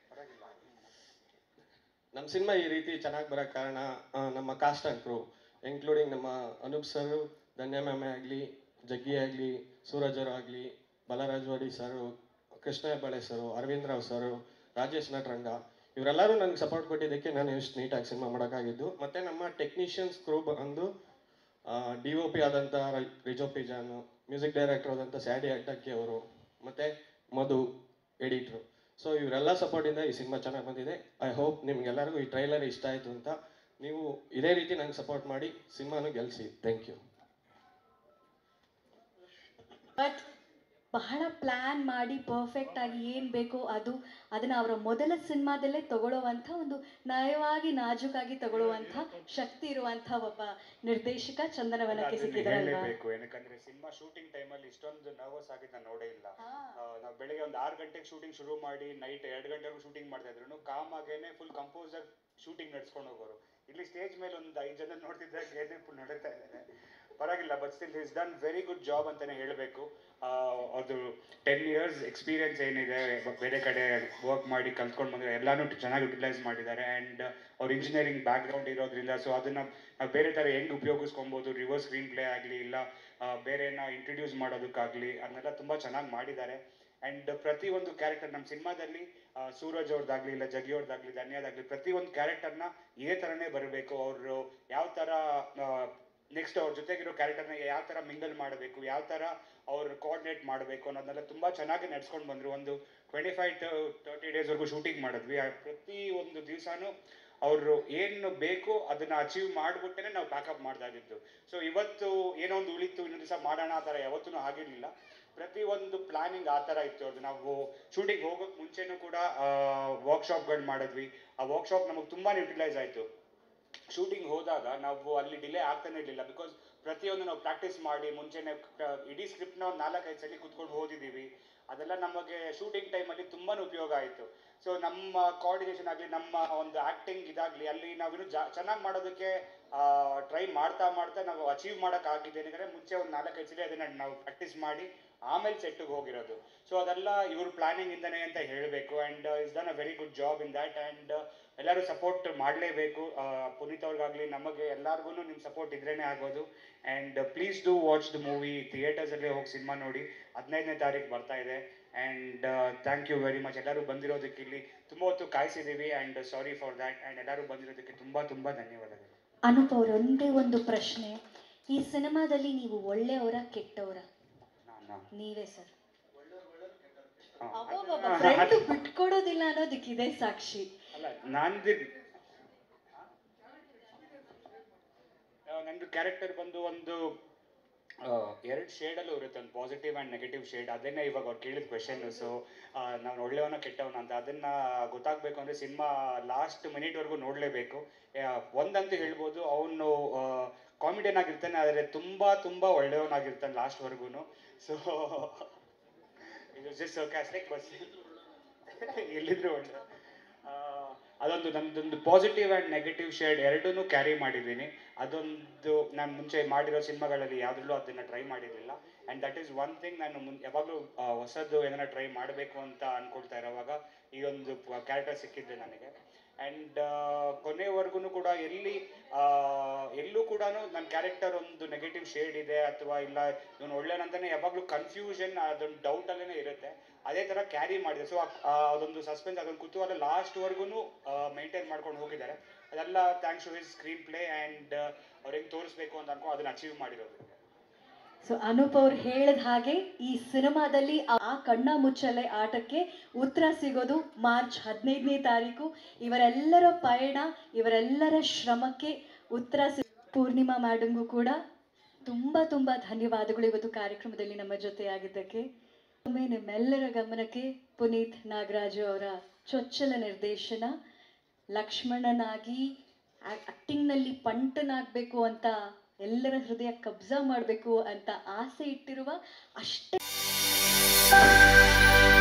ನಮ್ಮ ಸಿನಿಮಾ ಈ ರೀತಿ ಚೆನ್ನಾಗಿ ಬರೋಕ್ಕೆ ಕಾರಣ ಆ, ನಮ್ಮ ಕಾಸ್ಟ್ ಆ್ಯಂಡ್ ಕ್ರೂ ಇನ್ಕ್ಲೂಡಿಂಗ್ ನಮ್ಮ ಅನೂಪ್ ಸರ್ ಧನ್ಯ ಮ್ಯಾಮೆ ಆಗಲಿ ಜಗ್ಗಿ ಆಗಲಿ ಸೂರಜ್ ಅವರು ಆಗಲಿ ಬಲರಾಜ್ ವಾಡಿ ಸರು ಕೃಷ್ಣ ಹೆಬ್ಬಾಳೆ ಸರು ಅರವಿಂದ್ ರಾವ್ ಸರು ರಾಜೇಶ್ ನಟರಂಗ ಇವರೆಲ್ಲರೂ ನನಗೆ ಸಪೋರ್ಟ್ ಕೊಟ್ಟಿದ್ದಕ್ಕೆ ನಾನು ಇಷ್ಟು ನೀಟಾಗಿ ಸಿನಿಮಾ ಮಾಡೋಕ್ಕಾಗಿದ್ದು ಮತ್ತು ನಮ್ಮ ಟೆಕ್ನಿಷಿಯನ್ಸ್ ಕ್ರೂ ಬಂದು ಡಿ ಒ ಪಿ ಆದಂಥ ರಿಜೋ ಪಿಜಾನು ಮ್ಯೂಸಿಕ್ ಡೈರೆಕ್ಟರ್ ಆದಂಥ ಸ್ಯಾಡಿ ಅಡ್ಡಕ್ಕಿ ಅವರು ಮತ್ತು ಮಧು ಎಡಿಟ್ರು ಸೊ ಇವರೆಲ್ಲ ಸಪೋರ್ಟಿಂದ ಈ ಸಿನಿಮಾ ಚೆನ್ನಾಗಿ ಬಂದಿದೆ ಐ ಹೋಪ್ ನಿಮ್ಗೆಲ್ಲರಿಗೂ ಈ ಟ್ರೈಲರ್ ಇಷ್ಟ ಆಯಿತು ಅಂತ ನೀವು ಇದೇ ರೀತಿ ನಂಗೆ ಸಪೋರ್ಟ್ ಮಾಡಿ ಸಿನಿಮಾನು ಗೆಲ್ಲಿಸಿ ಥ್ಯಾಂಕ್ ಯು ಬಟ್ ಬಹಳ ಪ್ಲ್ಯಾನ್ ಮಾಡಿ ಪರ್ಫೆಕ್ಟಾಗಿ ಏನು ಬೇಕೋ ಅದು ಅದನ್ನು ಅವರ ಮೊದಲ ಸಿನಿಮಾದಲ್ಲೇ ತಗೊಳ್ಳುವಂಥ ಒಂದು ನಯವಾಗಿ ನಾಜೂಕಾಗಿ ತಗೊಳ್ಳುವಂಥ ಶಕ್ತಿ ಇರುವಂಥ ಒಬ್ಬ ನಿರ್ದೇಶಕ ಚಂದನವನಕ್ಕೆ ಅದನ್ನ ಸಿಕ್ಕಿದಾರಲ್ವಾ ಹೇಳಲೇಬೇಕು ಏನಕ್ಕಂದ್ರೆ ಸಿನಿಮಾ ಶೂಟಿಂಗ್ ಟೈಮಲ್ಲಿ ಇಷ್ಟೊಂದು ನರ್ವಸ್ ಆಗಿದ್ದು ನಾನು ನೋಡೇ ಇಲ್ಲ ನಾವು ಬೆಳಗ್ಗೆ ಒಂದು ಆರು ಗಂಟೆಗೆ ಶೂಟಿಂಗ್ ಶುರು ಮಾಡಿ ನೈಟ್ ಎರಡು ಗಂಟೆವರೆಗೂ ಶೂಟಿಂಗ್ ಮಾಡ್ತಾ ಇದ್ರು ಕಾಮ್ ಆಗೇನೆ ಫುಲ್ ಕಂಪೋಸರ್ ಶೂಟಿಂಗ್ ನಡ್ಸ್ಕೊಂಡು ಹೋಗೋರು ಇಲ್ಲಿ ಸ್ಟೇಜ್ ಮೇಲೆ ಒಂದು ಐದು ಜನ ನೋಡ್ತಿದ್ದಾಗ ಏನೇ ಫುಲ್ ನಡೀತಾ ಇದ್ದಾರೆ ಪರವಾಗಿಲ್ಲ but still is done very good job ಅಂತಾನೆ ಹೇಳಬೇಕು ಅದು ಟೆನ್ ಇಯರ್ಸ್ ಎಕ್ಸ್ಪೀರಿಯನ್ಸ್ ಏನಿದೆ ಬ- ಬೇರೆ ಕಡೆ ವರ್ಕ್ ಮಾಡಿ ಕಲ್ತ್ಕೊಂಡು ಬಂದರೆ ಎಲ್ಲಾನು ಚೆನ್ನಾಗಿ ಯುಟಿಲೈಸ್ ಮಾಡಿದ್ದಾರೆ ಆ್ಯಂಡ್ ಅವ್ರ ಇಂಜಿನಿಯರಿಂಗ್ ಬ್ಯಾಕ್ಗ್ರೌಂಡ್ ಇರೋದ್ರಿಂದ ಸೊ ಅದನ್ನು ನಾವು ಬೇರೆ ಥರ ಹೆಂಗೆ ಉಪಯೋಗಿಸ್ಕೊಬೋದು ರಿವರ್ಸ್ ಸ್ಕ್ರೀನ್ ಪ್ಲೇ ಆಗಲಿ ಇಲ್ಲ ಆ, ಬೇರೆನ ಇಂಟ್ರಡ್ಯೂಸ್ ಮಾಡೋದಕ್ಕಾಗಲಿ ಅದನ್ನೆಲ್ಲ ತುಂಬ ಚೆನ್ನಾಗಿ ಮಾಡಿದ್ದಾರೆ ಆ್ಯಂಡ್ ಪ್ರತಿ ಒಂದು ಕ್ಯಾರೆಕ್ಟರ್ ನಮ್ಮ ಸಿನಿಮಾದಲ್ಲಿ ಸೂರಜ್ ಅವ್ರದ್ದಾಗಲಿ ಇಲ್ಲ ಜಗಿ ಅವ್ರದ್ದಾಗಲಿ ಧನ್ಯದಾಗಲಿ ಪ್ರತಿ ಒಂದು ಕ್ಯಾರೆಕ್ಟರ್ನ ಇದೇ ಥರನೇ ಬರಬೇಕು ಅವರು ಯಾವ ಥರ ನೆಕ್ಸ್ಟ್ ಅವ್ರ ಜೊತೆಗಿರೋ ಕ್ಯಾರೆಕ್ಟರ್ನ ಯಾವ ಥರ ಮಿಂಗಲ್ ಮಾಡಬೇಕು ಯಾವ ಥರ ಅವ್ರು ಕೋಆರ್ಡಿನೇಟ್ ಮಾಡಬೇಕು ಅನ್ನೋದನ್ನೆಲ್ಲ ತುಂಬ ಚೆನ್ನಾಗಿ ನಡ್ಸ್ಕೊಂಡು ಬಂದರು ಒಂದು ಟ್ವೆಂಟಿ ಫೈವ್ ತರ್ಟಿ ಡೇಸ್ವರೆಗೂ ಶೂಟಿಂಗ್ ಮಾಡಿದ್ವಿ ಆ ಪ್ರತಿ ಒಂದು ದಿವಸನೂ ಅವರು ಏನು ಬೇಕು ಅದನ್ನ ಅಚೀವ್ ಮಾಡಿಬಿಟ್ಟೇ ನಾವು ಪ್ಯಾಕಪ್ ಮಾಡ್ತಾ ಇದ್ದಿದ್ದು ಸೊ ಇವತ್ತು ಏನೋ ಒಂದು ಉಳಿತು ಇನ್ನೊಂದು ದಿವಸ ಮಾಡೋಣ ಆ ಥರ ಯಾವತ್ತೂ ಆಗಿರಲಿಲ್ಲ ಪ್ರತಿ ಒಂದು ಪ್ಲಾನಿಂಗ್ ಆ ಥರ ಇತ್ತು ಅದು ನಾವು ಶೂಟಿಂಗ್ ಹೋಗೋಕೆ ಮುಂಚೆನೂ ಕೂಡ ವರ್ಕ್ಶಾಪ್ಗಳು ಮಾಡಿದ್ವಿ ಆ ವರ್ಕ್ಶಾಪ್ ನಮಗೆ ತುಂಬಾ ಯುಟಿಲೈಸ್ ಆಯಿತು ಶೂಟಿಂಗ್ ಹೋದಾಗ ನಾವು ಅಲ್ಲಿ ಡಿಲೇ ಆಗ್ತಾನೆ ಇರಲಿಲ್ಲ ಬಿಕಾಸ್ ಪ್ರತಿಯೊಂದು ನಾವು ಪ್ರಾಕ್ಟೀಸ್ ಮಾಡಿ ಮುಂಚೆನೆ ಕ- ಇಡೀ ಸ್ಕ್ರಿಪ್ಟ್ನ ಒಂದು ನಾಲ್ಕೈದು ಸಲ ಕುತ್ಕೊಂಡು ಓದಿದ್ದೀವಿ ಅದೆಲ್ಲ ನಮಗೆ ಶೂಟಿಂಗ್ ಟೈಮಲ್ಲಿ ತುಂಬಾ ಉಪಯೋಗ ಆಯಿತು ಸೊ ನಮ್ಮ ಕೋಆರ್ಡಿನೇಷನ್ ಆಗಲಿ ನಮ್ಮ ಒಂದು ಆ್ಯಕ್ಟಿಂಗ್ ಇದಾಗಲಿ ಅಲ್ಲಿ ನಾವಿನ್ನು ಜಾ ಚೆನ್ನಾಗಿ ಮಾಡೋದಕ್ಕೆ ಟ್ರೈ ಮಾಡ್ತಾ ಮಾಡ್ತಾ ನಾವು ಅಚೀವ್ ಮಾಡೋಕ್ಕಾಗಿದೆ ಏನಂದರೆ ಮುಂಚೆ ಒಂದು ನಾಲ್ಕೈದು ಸಲ ಅದನ್ನು ನಾವು ಪ್ರಾಕ್ಟೀಸ್ ಮಾಡಿ ಆಮೇಲೆ ಸೆಟ್ಟಿಗೆ ಹೋಗಿರೋದು ಸೊ ಅದೆಲ್ಲ ಇವ್ರ ಪ್ಲಾನಿಂಗ್ ಇಂದನೇ ಅಂತ ಹೇಳಬೇಕು and is done a very good job in that and ಎಲ್ಲರೂ ಸಪೋರ್ಟ್ ಮಾಡಲೇಬೇಕು ಪುನೀತ್ ಅವ್ರಿಗಾಗಲಿ ನಮಗೆ ಎಲ್ಲರಿಗೂ ನಿಮ್ಮ ಸಪೋರ್ಟ್ ಇದ್ರೇ ಆಗೋದು and please do watch the movie ಥಿಯೇಟರ್ಸಲ್ಲೇ ಹೋಗಿ ಸಿನಿಮಾ ನೋಡಿ ಹದಿನೈದನೇ ತಾರೀಕು ಬರ್ತಾ ಇದೆ and thank you very much ಎಲ್ಲರೂ ಬಂದಿರೋದಕ್ಕೆ ಇಲ್ಲಿ ತುಂಬ ಹೊತ್ತು ಕಾಯಿಸಿದ್ದೀವಿ and sorry for that and ಎಲ್ಲರೂ ಬಂದಿರೋದಕ್ಕೆ ತುಂಬ ತುಂಬ ಧನ್ಯವಾದಗಳು ಅನೂಪ್ ಅವ್ರ ಒಂದೇ ಒಂದು ಪ್ರಶ್ನೆ ಈ ಸಿನಿಮಾದಲ್ಲಿ ನೀವು ಒಳ್ಳೆಯವರ ಕೆಟ್ಟವರ ನೀವೇ ಸರ್ ಫ್ರೆಂಡ್ ಬಿಟ್ಕೊಡೋದಿಲ್ಲ ಅನ್ನೋದಕ್ಕಿದೆ ಸಾಕ್ಷಿ ಅಲ್ಲ ನಂದು ನಂದು ಕ್ಯಾರೆಕ್ಟರ್ ಬಂದು ಒಂದು ಎರಡು ಶೇಡಲ್ಲೂ ಇರುತ್ತೆ ಒಂದು ಪಾಸಿಟಿವ್ ಆ್ಯಂಡ್ ನೆಗೆಟಿವ್ ಶೇಡ್ ಅದನ್ನೇ ಇವಾಗ ಅವ್ರು ಕೇಳಿದ ಕ್ವೆಶನ್ ಸೊ ನಾನು ಒಳ್ಳೆಯವನ ಕೆಟ್ಟವನ ಅಂತ ಅದನ್ನ ಗೊತ್ತಾಗಬೇಕು ಅಂದರೆ ಸಿನಿಮಾ ಲಾಸ್ಟ್ ಮಿನಿಟ್ವರೆಗೂ ನೋಡಲೇಬೇಕು ಒಂದಂತೂ ಹೇಳ್ಬೋದು ಅವನು ಕಾಮಿಡಿಯನ್ ಆಗಿರ್ತಾನೆ ಆದರೆ ತುಂಬ ತುಂಬ ಒಳ್ಳೆಯವನಾಗಿರ್ತಾನೆ ಲಾಸ್ಟ್ವರೆಗೂ ಸೊ ಇದು ಜಸ್ಟ್ ಸರ್ಕಾಸ್ಟಿಕ್ ಬಸ್ ಎಲ್ಲಿದ್ರು ಒಳ್ಳೆ ಆ, ಅದೊಂದು ನಮ್ದೊಂದು ಪಾಸಿಟಿವ್ ಆ್ಯಂಡ್ ನೆಗೆಟಿವ್ ಶೇಡ್ ಎರಡನ್ನೂ ಕ್ಯಾರಿ ಮಾಡಿದ್ದೀನಿ ಅದೊಂದು ನಾನು ಮುಂಚೆ ಮಾಡಿರೋ ಸಿನಿಮಾಗಳಲ್ಲಿ ಯಾವುದ್ರಲ್ಲೂ ಅದನ್ನು ಟ್ರೈ ಮಾಡಿರಲಿಲ್ಲ and that is one thing ನಾನು ಮುನ್ ಯಾವಾಗಲೂ ಆ, ಹೊಸದು ಏನಾರ ಟ್ರೈ ಮಾಡಬೇಕು ಅಂತ ಅಂದ್ಕೊಳ್ತಾ ಇರೋವಾಗ ಈ ಒಂದು ಕ್ಯಾರೆಕ್ಟರ್ ಸಿಕ್ಕಿದ್ದೆ ನನಗೆ ಆ್ಯಂಡ್ ಕೊನೆವರೆಗೂ ಕೂಡ ಎಲ್ಲಿ ಆ, ಎಲ್ಲೂ ಕೂಡ ನನ್ನ ಕ್ಯಾರೆಕ್ಟರ್ ಒಂದು ನೆಗೆಟಿವ್ ಶೇಡ್ ಇದೆ ಅಥವಾ ಇಲ್ಲ ಇವನು ಒಳ್ಳೆಯನಂತಾನೆ ಯಾವಾಗಲೂ ಕನ್ಫ್ಯೂಷನ್ ಅದೊಂದು ಡೌಟಲ್ಲೇ ಇರುತ್ತೆ ಅದೇ ಥರ ಕ್ಯಾರಿ ಮಾಡಿದೆ ಸೊ ಅದೊಂದು ಸಸ್ಪೆನ್ಸ್ ಅದೊಂದು ಕುತೂಹಲ ಲಾಸ್ಟ್ವರೆಗೂ ಮೇಂಟೈನ್ ಮಾಡ್ಕೊಂಡು ಹೋಗಿದ್ದಾರೆ ಅದೆಲ್ಲ thanks to his screenplay and ಅವ್ರು ಹೆಂಗೆ ತೋರಿಸ್ಬೇಕು ಅಂತ ಅನ್ಕೊಂಡು ಅದನ್ನು ಅಚೀವ್ ಮಾಡಿರೋದು ಸೊ ಅನೂಪ್ ಅವ್ರು ಹೇಳಿದ ಹಾಗೆ ಈ ಸಿನಿಮಾದಲ್ಲಿ ಆ- ಆ ಕಣ್ಣ ಮುಚ್ಚಲೆ ಆಟಕ್ಕೆ ಉತ್ತರ ಸಿಗೋದು ಮಾರ್ಚ್ ಹದಿನೈದನೇ ತಾರೀಕು ಇವರೆಲ್ಲರ ಪಯಣ ಇವರೆಲ್ಲರ ಶ್ರಮಕ್ಕೆ ಉತ್ತರ ಸಿ ಪೂರ್ಣಿಮಾ ಮೇಡಮ್ಗೂ ಕೂಡ ತುಂಬ ತುಂಬ ಧನ್ಯವಾದಗಳು ಇವತ್ತು ಕಾರ್ಯಕ್ರಮದಲ್ಲಿ ನಮ್ಮ ಜೊತೆಯಾಗಿದ್ದಕ್ಕೆ ಒಮ್ಮೆ ನಿಮ್ಮೆಲ್ಲರ ಗಮನಕ್ಕೆ ಪುನೀತ್ ನಾಗರಾಜು ಅವರ ಚೊಚ್ಚಲ ನಿರ್ದೇಶನ ಲಕ್ಷ್ಮಣನಾಗಿ ಆ್ಯಕ್ಟಿಂಗ್ನಲ್ಲಿ ಪಂಟನಾಗಬೇಕು ಅಂತ ಎಲ್ಲರ ಹೃದಯ ಕಬ್ಜಾ ಮಾಡಬೇಕು ಅಂತ ಆಸೆ ಇಟ್ಟಿರುವ ಅಷ್ಟೇ